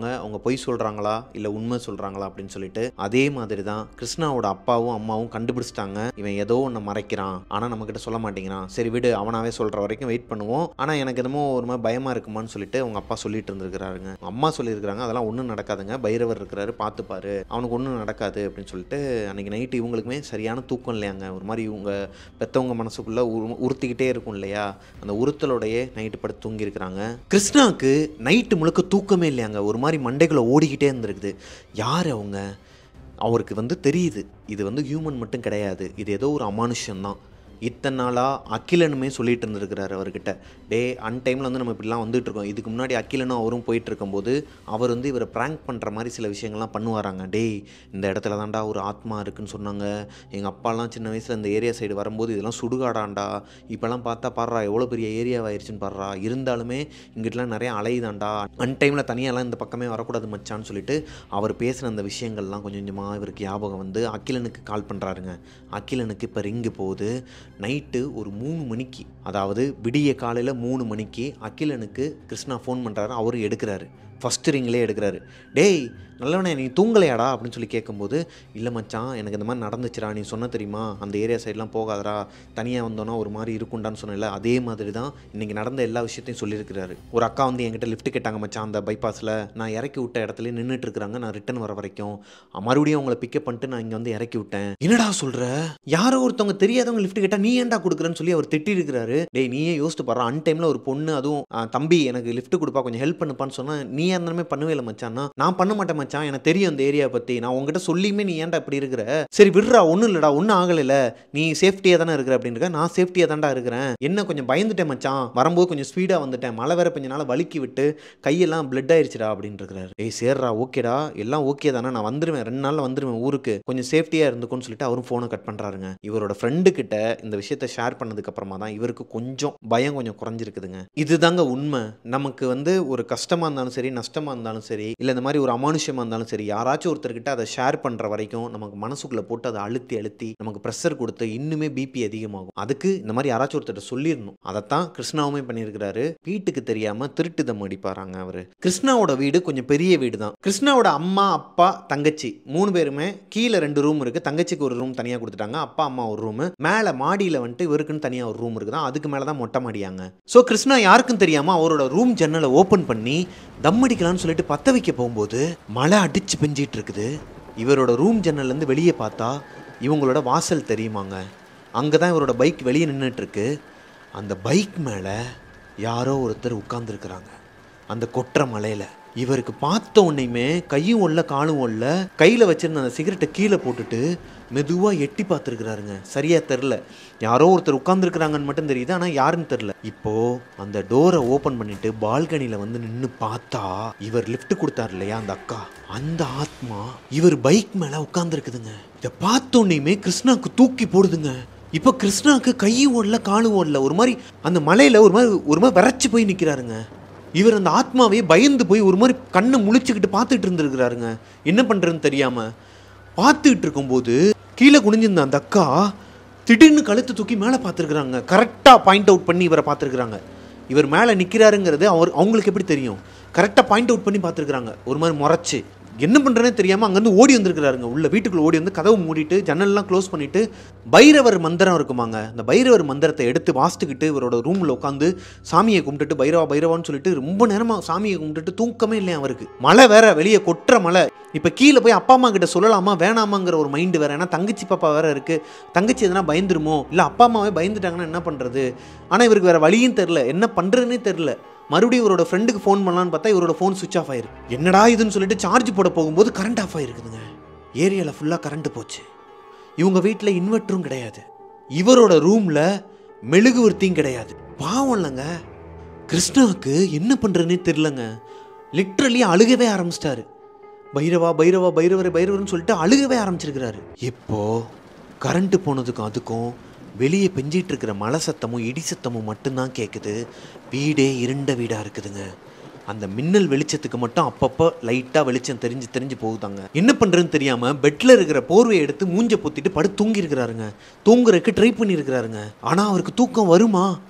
பார்ப்பாங்க அவங்க பொய் சொல்கிறாங்களா இல்லை உண்மை சொல்கிறாங்களா அப்படின்னு சொல்லிட்டு அதே மாதிரி தான் கிருஷ்ணாவோட அப்பாவும் அம்மாவும் கண்டுபிடிச்சிட்டாங்க இவன் ஏதோ ஒன்று மறைக்கிறான் ஆனால் நம்மக்கிட்ட சொல்ல மாட்டேங்கிறான் சரி விடு அவனாவே சொல்கிற வரைக்கும் வெயிட் பண்ணுவோம் ஆனால் எனக்கு என்னமோ ஒரு மாதிரி பயமாக இருக்குமான்னு சொல்லிட்டு அவங்க அப்பா சொல்லிட்டு இருந்திருக்கிறாருங்க அம்மா சொல்லியிருக்கிறாங்க அதெல்லாம் ஒன்றும் நடக்காதுங்க பைரவர் இருக்கிறாரு பார்த்துப்பாரு அவனுக்கு ஒன்றும் நடக்காது அப்படின்னு சொல்லிட்டு அன்றைக்கி நைட்டு இவங்களுக்குமே சரியான தூக்கம் இல்லையாங்க ஒரு மாதிரி இவங்க பெற்றவங்க மனசுக்குள்ளே உரு உறுத்திக்கிட்டே இருக்கும் இல்லையா அந்த உறுத்தலோடையே நைட்டு படுத்து தூங்கியிருக்கிறாங்க கிருஷ்ணாவுக்கு நைட்டு முழுக்க தூக்கமே இல்லையாங்க ஒரு மாதிரி மண்டைக்குள்ளே ஓடிக்கிட்டே இருந்திருக்குது யார் அவங்க அவருக்கு வந்து தெரியுது இது வந்து ஹியூமன் மட்டும் கிடையாது இது ஏதோ ஒரு அமானுஷம்தான் இத்தனை நாளாக அகிலனுமே சொல்லிட்டு இருந்திருக்கிறாரு அவர்கிட்ட டே அன் டைமில் வந்து நம்ம இப்படிலாம் வந்துட்டு இருக்கோம் இதுக்கு முன்னாடி அகிலனும் அவரும் போயிட்டு இருக்கும்போது அவர் வந்து இவரை ப்ராங்க் பண்ணுற மாதிரி சில விஷயங்கள்லாம் பண்ணுவாராங்க டேய் இந்த இடத்துல தான்டா ஒரு ஆத்மா இருக்குன்னு சொன்னாங்க எங்கள் அப்பாலாம் சின்ன வயசில் இந்த ஏரியா சைடு வரும்போது இதெல்லாம் சுடுகாடாண்டா இப்போல்லாம் பார்த்தா பாடுறா எவ்வளோ பெரிய ஏரியாவாயிருச்சுன்னு பாடுறா இருந்தாலுமே இங்கிட்டலாம் நிறைய அலையுதாண்டா அன் டைமில் தனியாலாம் இந்த பக்கமே வரக்கூடாது மச்சான்னு சொல்லிட்டு அவர் பேசின அந்த விஷயங்கள்லாம் கொஞ்சம் கொஞ்சமாக இவருக்கு ஞாபகம் வந்து அகிலனுக்கு கால் பண்ணுறாருங்க அகிலனுக்கு இப்போ ரிங்கு போகுது நைட்டு ஒரு மூணு மணிக்கு அதாவது விடிய காலையில் மூணு மணிக்கு அகிலனுக்கு கிருஷ்ணா ஃபோன் பண்ணுறாரு அவரும் எடுக்கிறாரு ஃபஸ்ட்டு ரிங்லேயே எடுக்கிறாரு டேய் நல்லவனே நீ தூங்கலையாடா அப்படின்னு சொல்லி கேட்கும்போது இல்லை மச்சான் எனக்கு இந்த மாதிரி நடந்துச்சுடா நீ சொன்ன தெரியுமா அந்த ஏரியா சைட்லாம் போகாதடா தனியாக வந்தோன்னா ஒரு மாதிரி இருக்குண்டான்னு சொன்னல அதே மாதிரி தான் இன்றைக்கி நடந்த எல்லா விஷயத்தையும் சொல்லியிருக்கிறாரு ஒரு அக்கா வந்து என்கிட்ட லிஃப்ட் கேட்டாங்க மச்சான் அந்த பைபாஸில் நான் இறக்கி விட்ட இடத்துல நின்றுட்டு இருக்கிறாங்க நான் ரிட்டன் வர வரைக்கும் மறுபடியும் அவங்கள பிக்கப் பண்ணிட்டு நான் இங்கே வந்து இறக்கி விட்டேன் என்னடா சொல்கிற யாரோ ஒருத்தவங்க தெரியாதவங்க லிஃப்ட் கேட்டால் நீ ஏன்டா கொடுக்குறேன்னு சொல்லி அவர் திட்டி இருக்கிறாரு டேய் நீயே யோசித்து பாரு அன் டைமில் ஒரு பொண்ணு அதுவும் ஆ, தம்பி எனக்கு லிஃப்ட் கொடுப்பா கொஞ்சம் ஹெல்ப் பண்ணுப்பான்னு சொன்னால் நீ இருந்தாலுமே பண்ணவே இல்லை மச்சான்னா நான் பண்ண மாட்டேன் மச்சான் எனக்கு தெரியும் அந்த ஏரியா பற்றி நான் உங்ககிட்ட சொல்லியுமே நீ ஏன்டா இப்படி இருக்கிற சரி விடுறா ஒன்றும் இல்லைடா ஒன்றும் ஆகலைல நீ சேஃப்டியாக தானே இருக்கிற அப்படின்னு இருக்க நான் சேஃப்டியாக தான்டா இருக்கிறேன் என்ன கொஞ்சம் பயந்துட்டேன் மச்சான் வரும்போது கொஞ்சம் ஸ்பீடாக வந்துட்டேன் மழை வேற கொஞ்ச நாள் வலிக்கி விட்டு கையெல்லாம் பிளட் ஆயிருச்சுடா அப்படின்னு இருக்கிறாரு ஏய் சேர்றா ஓகேடா எல்லாம் ஓகே தானே நான் வந்துடுவேன் ரெண்டு நாளில் வந்துடுவேன் ஊருக்கு கொஞ்சம் சேஃப்டியாக இருந்துக்கும்னு சொல்லிட்டு அவரும் ஃபோனை கட் பண்ணுறாருங்க இவரோட ஃப்ரெண்டு கிட்ட இந்த விஷயத்தை ஷேர் பண்ணதுக்கு அப்புறமா தான் இவருக்கு கொஞ்சம் பயம் கொஞ்சம் குறைஞ்சிருக்குதுங்க இதுதாங்க உண்மை நமக்கு வந்து ஒரு கஷ்டமாக இருந்தாலும் சரி நஷ்டமாக இருந்தாலும் சரி இல்லை இந்த மாதிரி ஒரு அமானுஷ்யமாக இருந்தாலும் சரி யாராச்சும் ஒருத்தர்கிட்ட அதை ஷேர் பண்ணுற வரைக்கும் நமக்கு மனசுக்குள்ளே போட்டு அதை அழுத்தி அழுத்தி நமக்கு ப்ரெஷர் கொடுத்து இன்னுமே பிபி அதிகமாகும் அதுக்கு இந்த மாதிரி யாராச்சும் ஒருத்தர் சொல்லிடணும் அதைத்தான் கிருஷ்ணாவுமே பண்ணியிருக்கிறாரு வீட்டுக்கு தெரியாமல் திருட்டு தம் அடிப்பாராங்க அவர் கிருஷ்ணாவோட வீடு கொஞ்சம் பெரிய வீடு தான் கிருஷ்ணாவோட அம்மா அப்பா தங்கச்சி மூணு பேருமே கீழே ரெண்டு ரூம் இருக்கு தங்கச்சிக்கு ஒரு ரூம் தனியாக கொடுத்துட்டாங்க அப்பா அம்மா ஒரு ரூம் மேலே மாடியில் வந்துட்டு இவருக்குன்னு தனியாக ஒரு ரூம் இருக்குதான் அதுக்கு மேலே தான் மொட்டை மாடியாங்க ஸோ கிருஷ்ணா யாருக்கும் தெரியாமல் அவரோட ரூம் ஜன்னலை ஓப்பன் பண்ணி தம் அடிக்கலாம்னு சொல்லிட்டு பற்ற வைக்க போகும்போது மழை அடிச்சு பெஞ்சிட்டு இருக்குது இவரோட ரூம் ஜன்னல்லேருந்து வெளியே பார்த்தா இவங்களோட வாசல் தெரியுமாங்க அங்கே தான் இவரோட பைக் வெளியே நின்றுட்டு இருக்கு அந்த பைக் மேலே யாரோ ஒருத்தர் உட்கார்ந்துருக்குறாங்க அந்த கொற்ற மலையில் இவருக்கு பார்த்த உடனேயுமே கையும் ஒல்ல காலும் ஒல்ல கையில் வச்சிருந்த அந்த சிகரெட்டை கீழே போட்டுட்டு மெதுவாக எட்டி பார்த்துருக்குறாருங்க சரியா தெரில யாரோ ஒருத்தர் உட்காந்துருக்குறாங்கன்னு மட்டும் தெரியுது ஆனால் யாருன்னு தெரில இப்போ அந்த டோரை ஓப்பன் பண்ணிட்டு பால்கனியில் வந்து நின்று பார்த்தா இவர் லிஃப்ட் கொடுத்தாரு இல்லையா அந்த அக்கா அந்த ஆத்மா இவர் பைக் மேலே உட்காந்துருக்குதுங்க இதை பார்த்த உடனேயுமே கிருஷ்ணாக்கு தூக்கி போடுதுங்க இப்போ கிருஷ்ணாக்கு கையும் ஓடல காலும் ஓடல ஒரு மாதிரி அந்த மலையில் ஒரு மாதிரி ஒரு மாதிரி விரைச்சி போய் நிற்கிறாருங்க இவர் அந்த ஆத்மாவே பயந்து போய் ஒரு மாதிரி கண்ணை முழிச்சுக்கிட்டு பார்த்துட்டு இருந்திருக்கிறாருங்க என்ன பண்ணுறதுன்னு தெரியாமல் பார்த்துக்கிட்டு இருக்கும்போது கீழே குனிஞ்சிருந்த அந்த அக்கா திடீர்னு கழுத்து தூக்கி மேலே பார்த்துருக்குறாங்க கரெக்டாக பாயிண்ட் அவுட் பண்ணி இவரை பார்த்துருக்குறாங்க இவர் மேலே நிற்கிறாருங்கிறது அவர் அவங்களுக்கு எப்படி தெரியும் கரெக்டாக பாயிண்ட் அவுட் பண்ணி பார்த்துருக்குறாங்க ஒரு மாதிரி முறைச்சு என்ன பண்ணுறேனே தெரியாமல் அங்கேருந்து ஓடி வந்திருக்கிறாருங்க உள்ள வீட்டுக்குள்ள ஓடி வந்து கதவு மூடிட்டு ஜன்னல்லாம் க்ளோஸ் பண்ணிட்டு பைரவர் மந்திரம் இருக்குமாங்க அந்த பைரவர் மந்திரத்தை எடுத்து வாசித்துக்கிட்டு இவரோட ரூமில் உட்காந்து சாமியை கும்பிட்டுட்டு பைரவா பைரவான்னு சொல்லிட்டு ரொம்ப நேரமாக சாமியை கும்பிட்டுட்டு தூக்கமே இல்லையா அவருக்கு மழை வேற வெளியே கொட்டுற மழை இப்போ கீழே போய் அப்பா அம்மா கிட்ட சொல்லலாமா வேணாமாங்கிற ஒரு மைண்டு வேற ஏன்னா தங்கச்சி பாப்பா வேற இருக்கு தங்கச்சி எதனா பயந்துருமோ இல்லை அப்பா அம்மாவே பயந்துட்டாங்கன்னா என்ன பண்ணுறது ஆனால் இவருக்கு வேற வழியும் தெரில என்ன பண்ணுறதுனே தெரில மறுபடியும் இவரோட ஃப்ரெண்டுக்கு ஃபோன் பண்ணலான்னு பார்த்தா இவரோட ஃபோன் சுவிச் ஆஃப் ஆயிருக்கு என்னடா இதுன்னு சொல்லிட்டு சார்ஜ் போட போகும்போது கரண்ட் ஆஃப் ஆயிருக்குதுங்க ஏரியாவில் ஃபுல்லாக கரண்ட் போச்சு இவங்க வீட்டில் இன்வெர்ட்டரும் கிடையாது இவரோட ரூமில் மெழுகுவர்த்தியும் கிடையாது பாவம் இல்லைங்க கிருஷ்ணாவுக்கு என்ன பண்ணுறதுனே தெரிலங்க லிட்ரலி அழுகவே ஆரம்பிச்சிட்டாரு பைரவா பைரவா பைரவரே பைரவர்னு சொல்லிட்டு அழுகவே ஆரம்பிச்சிருக்கிறாரு இப்போ கரண்ட் போனதுக்கும் அதுக்கும் வெளியே பெஞ்சிட்டு இருக்கிற மழை சத்தமும் இடி சத்தமும் மட்டும்தான் கேட்குது வீடே இருண்ட வீடாக இருக்குதுங்க அந்த மின்னல் வெளிச்சத்துக்கு மட்டும் அப்பப்போ லைட்டாக வெளிச்சம் தெரிஞ்சு தெரிஞ்சு போகுதாங்க என்ன பண்ணுறதுன்னு தெரியாமல் பெட்டில் இருக்கிற போர்வையை எடுத்து மூஞ்ச பொத்திட்டு படுத்து தூங்கி இருக்கிறாருங்க தூங்குறதுக்கு ட்ரை பண்ணியிருக்கிறாருங்க ஆனால் அவருக்கு தூக்கம் வருமா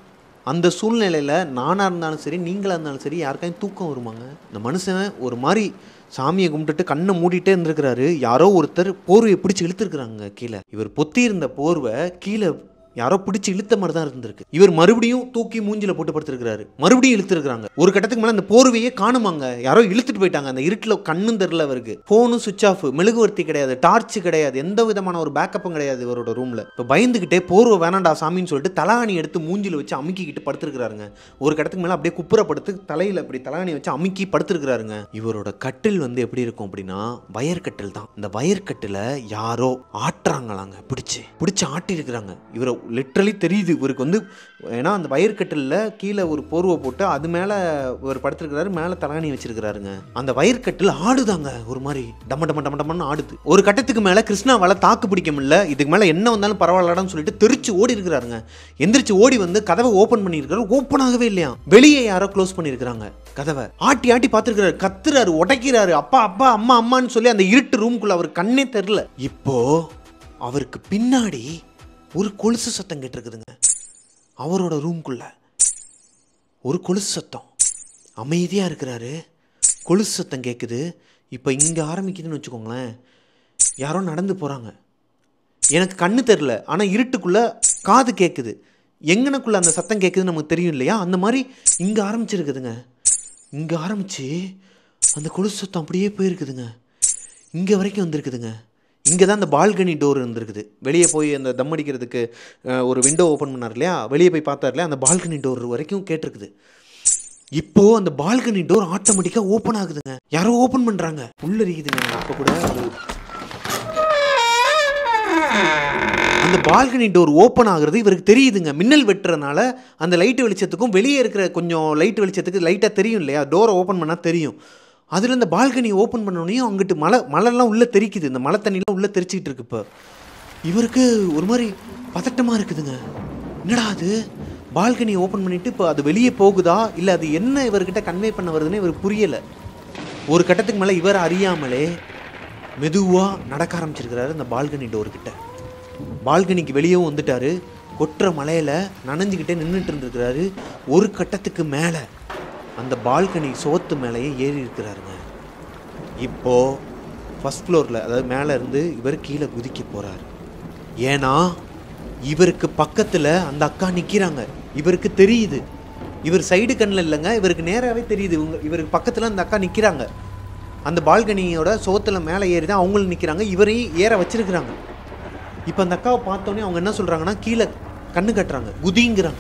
அந்த சூழ்நிலையில் நானாக இருந்தாலும் சரி நீங்களாக இருந்தாலும் சரி யாருக்காயும் தூக்கம் வருமாங்க இந்த மனுஷன் ஒரு மாதிரி சாமியை கும்பிட்டுட்டு கண்ணை மூடிட்டே இருந்திருக்கிறாரு யாரோ ஒருத்தர் போர்வையை பிடிச்சி இழுத்துருக்குறாங்க கீழே இவர் பொத்தி இருந்த போர்வை கீழே யாரோ பிடிச்சி இழுத்த மாதிரி தான் இருந்திருக்கு இவர் மறுபடியும் தூக்கி மூஞ்சில போட்டு படுத்திருக்கிறாரு மறுபடியும் இழுத்துருக்காங்க ஒரு கட்டத்துக்கு மேலே அந்த போர்வையே காணுமாங்க யாரோ இழுத்துட்டு போயிட்டாங்க அந்த இருட்டில் கண்ணும் தெரில அவருக்கு ஃபோனும் சுவிச் ஆஃப் மெழுகுவர்த்தி கிடையாது டார்ச் கிடையாது எந்த விதமான ஒரு பேக்கப்பும் கிடையாது இவரோட ரூமில் இப்போ பயந்துக்கிட்டே போர்வை வேணாண்டா சாமின்னு சொல்லிட்டு தலாணி எடுத்து மூஞ்சில வச்சு அமுக்கிக்கிட்டு படுத்திருக்கிறாருங்க ஒரு கடத்துக்கு மேலே அப்படியே குப்புறப்படுத்து தலையில் அப்படி தலாணி வச்சு அமுக்கி படுத்திருக்கிறாருங்க இவரோட கட்டில் வந்து எப்படி இருக்கும் அப்படின்னா வயர்கட்டில் தான் இந்த வயர்கட்டில் யாரோ ஆட்டுறாங்களாங்க பிடிச்சி பிடிச்சி ஆட்டியிருக்கிறாங்க இவரை லிட்ரலி தெரியுது இவருக்கு வந்து ஏன்னா அந்த வயர்கட்டிலில் கீழே ஒரு போர்வை போட்டு அது மேலே இவர் படுத்திருக்கிறாரு மேலே தலாணி வச்சிருக்கிறாருங்க அந்த வயர்கட்டில் ஆடுதாங்க ஒரு மாதிரி டம டம டம டமன்னு ஆடுது ஒரு கட்டத்துக்கு மேலே கிருஷ்ணாவால் தாக்கு பிடிக்க முடியல இதுக்கு மேலே என்ன வந்தாலும் பரவாயில்லடான்னு சொல்லிட்டு தெரிச்சு ஓடி இருக்கிறாருங்க எந்திரிச்சு ஓடி வந்து கதவை ஓப்பன் பண்ணியிருக்காரு ஓப்பன் ஆகவே இல்லையா வெளியே யாரோ க்ளோஸ் பண்ணியிருக்கிறாங்க கதவை ஆட்டி ஆட்டி பார்த்துருக்கிறாரு கத்துறாரு உடைக்கிறாரு அப்பா அப்பா அம்மா அம்மான்னு சொல்லி அந்த இருட்டு ரூம்குள்ள அவர் கண்ணே தெரில இப்போ அவருக்கு பின்னாடி ஒரு கொலுசு சத்தம் கேட்டிருக்குதுங்க அவரோட ரூம்குள்ள ஒரு கொலுசு சத்தம் அமைதியாக இருக்கிறாரு கொலுசு சத்தம் கேட்குது இப்போ இங்கே ஆரம்பிக்குதுன்னு வச்சுக்கோங்களேன் யாரோ நடந்து போகிறாங்க எனக்கு கண்ணு தெரில ஆனால் இருட்டுக்குள்ளே காது கேட்குது எங்கனக்குள்ளே அந்த சத்தம் கேட்குதுன்னு நமக்கு தெரியும் இல்லையா அந்த மாதிரி இங்கே ஆரம்பிச்சிருக்குதுங்க இங்கே ஆரம்பித்து அந்த கொலுசு சத்தம் அப்படியே போயிருக்குதுங்க இங்கே வரைக்கும் வந்திருக்குதுங்க இங்கே தான் அந்த பால்கனி டோர் இருந்திருக்குது வெளியே போய் அந்த தம் அடிக்கிறதுக்கு அஹ், ஒரு விண்டோ ஓப்பன் பண்ணார் இல்லையா வெளியே போய் பார்த்தார் இல்லையா அந்த பால்கனி டோர் வரைக்கும் கேட்டிருக்குது இப்போ அந்த பால்கனி டோர் ஆட்டோமேட்டிக்காக ஓப்பன் ஆகுதுங்க யாரோ ஓப்பன் பண்ணுறாங்க உள்ள இருக்குதுங்க இப்போ கூட ஒரு அந்த பால்கனி டோர் ஓப்பன் ஆகுறது இவருக்கு தெரியுதுங்க மின்னல் வெட்டுறதுனால அந்த லைட் வெளிச்சத்துக்கும் வெளியே இருக்கிற கொஞ்சம் லைட் வெளிச்சத்துக்கு லைட்டாக தெரியும் இல்லையா டோரை ஓப்பன் பண்ணால் தெரியும் அதில் இந்த பால்கனி ஓப்பன் பண்ணோடனையும் அங்கிட்டு மழை மழைலாம் உள்ளே தெறிக்குது இந்த மழை தண்ணிலாம் உள்ளே தெறிச்சிக்கிட்டு இருக்கு இப்போ இவருக்கு ஒரு மாதிரி பதட்டமாக இருக்குதுங்க என்னடா அது பால்கனி ஓப்பன் பண்ணிட்டு இப்போ அது வெளியே போகுதா இல்லை அது என்ன இவர்கிட்ட கன்வே பண்ண வருதுன்னு இவருக்கு புரியலை ஒரு கட்டத்துக்கு மேலே இவர் அறியாமலே மெதுவாக நடக்க ஆரம்பிச்சிருக்கிறாரு இந்த பால்கனி டோர்கிட்ட பால்கனிக்கு வெளியவும் வந்துட்டாரு கொட்டுற மலையில நனைஞ்சுக்கிட்டே நின்றுட்டு இருந்திருக்கிறாரு ஒரு கட்டத்துக்கு மேலே அந்த பால்கனி சோத்து மேலேயே ஏறி இருக்கிறாருங்க இப்போ ஃபர்ஸ்ட் ஃப்ளோரில் அதாவது மேலே இருந்து இவர் கீழே குதிக்க போறாரு ஏன்னா இவருக்கு பக்கத்தில் அந்த அக்கா நிற்கிறாங்க இவருக்கு தெரியுது இவர் சைடு கண்ணில் இல்லைங்க இவருக்கு நேராகவே தெரியுது இவங்க இவருக்கு பக்கத்தில் அந்த அக்கா நிற்கிறாங்க அந்த பால்கனியோட சோத்தில் மேலே ஏறி தான் அவங்களும் நிற்கிறாங்க இவரையும் ஏற வச்சிருக்கிறாங்க இப்போ அந்த அக்காவை பார்த்தோன்னே அவங்க என்ன சொல்கிறாங்கன்னா கீழே கண்ணு கட்டுறாங்க குதிங்கிறாங்க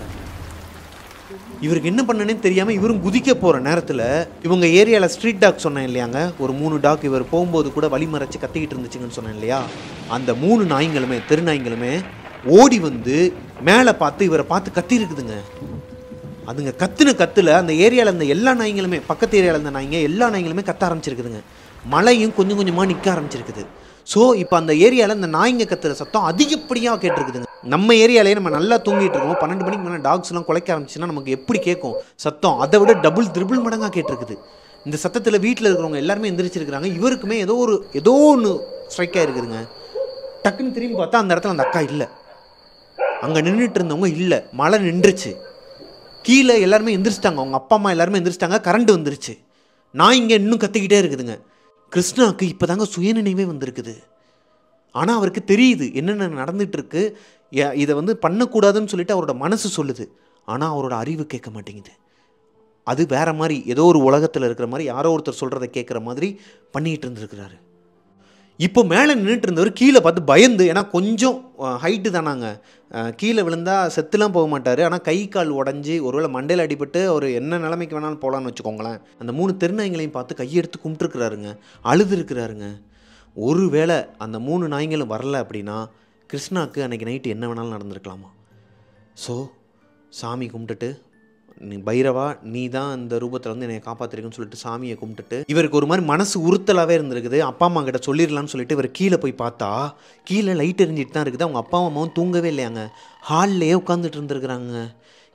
இவருக்கு என்ன பண்ணனே தெரியாமல் இவரும் குதிக்க போகிற நேரத்தில் இவங்க ஏரியாவில் ஸ்ட்ரீட் டாக் சொன்னேன் இல்லையாங்க ஒரு மூணு டாக் இவர் போகும்போது கூட வழி மறைச்சு கத்திக்கிட்டு இருந்துச்சுங்கன்னு சொன்னேன் இல்லையா அந்த மூணு நாய்ங்களுமே தெரு நாய்ங்களுமே ஓடி வந்து மேலே பார்த்து இவரை பார்த்து கத்தி இருக்குதுங்க அதுங்க கத்துன கத்துல அந்த ஏரியாவில் இருந்த எல்லா நாய்ங்களுமே பக்கத்து ஏரியாவில் இருந்த நாய்ங்க எல்லா நாய்ங்களுமே கத்த ஆரம்பிச்சிருக்குதுங்க மழையும் கொஞ்சம் கொஞ்சமாக நிற்க ஆரம்பிச்சிருக்குது ஸோ இப்போ அந்த ஏரியாவில் இந்த நாய்ங்க கத்துற சத்தம் அதிகப்படியாக கேட்டிருக்குதுங்க நம்ம ஏரியாலேயே நம்ம நல்லா தூங்கிட்டு இருக்கோம் பன்னெண்டு மணிக்கு மேலே டாக்ஸ்லாம் குலைக்க ஆரம்பிச்சுன்னா நமக்கு எப்படி கேட்கும் சத்தம் அதை விட டபுள் த்ரிபிள் மடங்காக கேட்டிருக்குது இந்த சத்தத்தில் வீட்டில் இருக்கிறவங்க எல்லாருமே எந்திரிச்சிருக்கிறாங்க இவருக்குமே ஏதோ ஒரு ஏதோ ஒன்று ஸ்ட்ரைக் ஆகிருக்குதுங்க டக்குன்னு திரும்பி பார்த்தா அந்த இடத்துல அந்த அக்கா இல்லை அங்கே நின்றுட்டு இருந்தவங்க இல்லை மழை நின்றுச்சு கீழே எல்லாருமே எந்திரிச்சிட்டாங்க அவங்க அப்பா அம்மா எல்லாருமே எந்திரிச்சிட்டாங்க கரண்ட் வந்துருச்சு நான் இங்கே இன்னும் கத்திக்கிட்டே இருக்குதுங்க கிருஷ்ணாவுக்கு இப்போ தாங்க சுயநினைவே வந்திருக்குது ஆனால் அவருக்கு தெரியுது என்னென்ன நடந்துட்டு இருக்கு ஏ- இதை வந்து பண்ணக்கூடாதுன்னு சொல்லிட்டு அவரோட மனசு சொல்லுது ஆனால் அவரோட அறிவு கேட்க மாட்டேங்குது அது வேற மாதிரி ஏதோ ஒரு உலகத்தில் இருக்கிற மாதிரி யாரோ ஒருத்தர் சொல்கிறத கேட்குற மாதிரி பண்ணிக்கிட்டு இருந்திருக்கிறாரு இப்போ மேலே நின்றுட்டு இருந்தவர் கீழே பார்த்து பயந்து ஏன்னா கொஞ்சம் ஹைட்டு தானாங்க அஹ், கீழே விழுந்தா செத்துலாம் போக மாட்டார் ஆனால் கை கால் உடஞ்சி ஒருவேளை மண்டையில் அடிபட்டு அவர் என்ன நிலைமைக்கு வேணாலும் போகலான்னு வச்சுக்கோங்களேன் அந்த மூணு திருநாய்ங்களையும் பார்த்து கையெடுத்து கும்பிட்டுருக்கிறாருங்க அழுது இருக்கிறாருங்க ஒருவேளை அந்த மூணு நாய்ங்களும் வரல அப்படின்னா கிருஷ்ணாக்கு அன்னைக்கு நைட்டு என்ன வேணாலும் நடந்திருக்கலாமா ஸோ சாமி கும்பிட்டுட்டு நீ பைரவா நீ தான் இந்த ரூபத்தில் வந்து என்னை காப்பாற்றிருக்குன்னு சொல்லிட்டு சாமியை கும்பிட்டுட்டு இவருக்கு ஒரு மாதிரி மனசு உறுத்தலாகவே இருந்திருக்குது அப்பா அம்மா கிட்ட சொல்லிடலாம்னு சொல்லிட்டு இவர் கீழே போய் பார்த்தா கீழே லைட் எரிஞ்சிட்டு தான் இருக்குது அவங்க அப்பா அம்மாவும் தூங்கவே இல்லையாங்க ஹால்லையே உட்காந்துட்டு இருந்திருக்கிறாங்க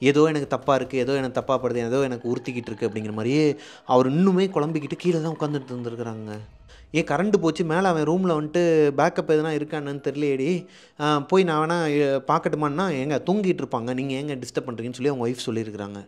ஏதோ எனக்கு தப்பாக இருக்குது ஏதோ எனக்கு தப்பாக படுது ஏதோ எனக்கு உறுத்திக்கிட்டு இருக்குது அப்படிங்கிற மாதிரியே அவர் இன்னுமே குழம்பிக்கிட்டு கீழே தான் உட்காந்துட்டு இருந்திருக்கிறாங்க ஏன் கரண்ட் போச்சு மேலே அவன் ரூமில் வந்துட்டு பேக்கப் எதுனா இருக்கான்னு தெரியலையேடி ஆ, போய் நான் வேணா எ, பார்க்கட்டுமான்னா ஏங்க தூங்கிட்டு இருப்பாங்க நீங்கள் ஏங்க டிஸ்டர்ப் பண்ணுறீங்கன்னு சொல்லி அவங்க ஒய்ஃப் சொல்லியிருக்கிறாங்க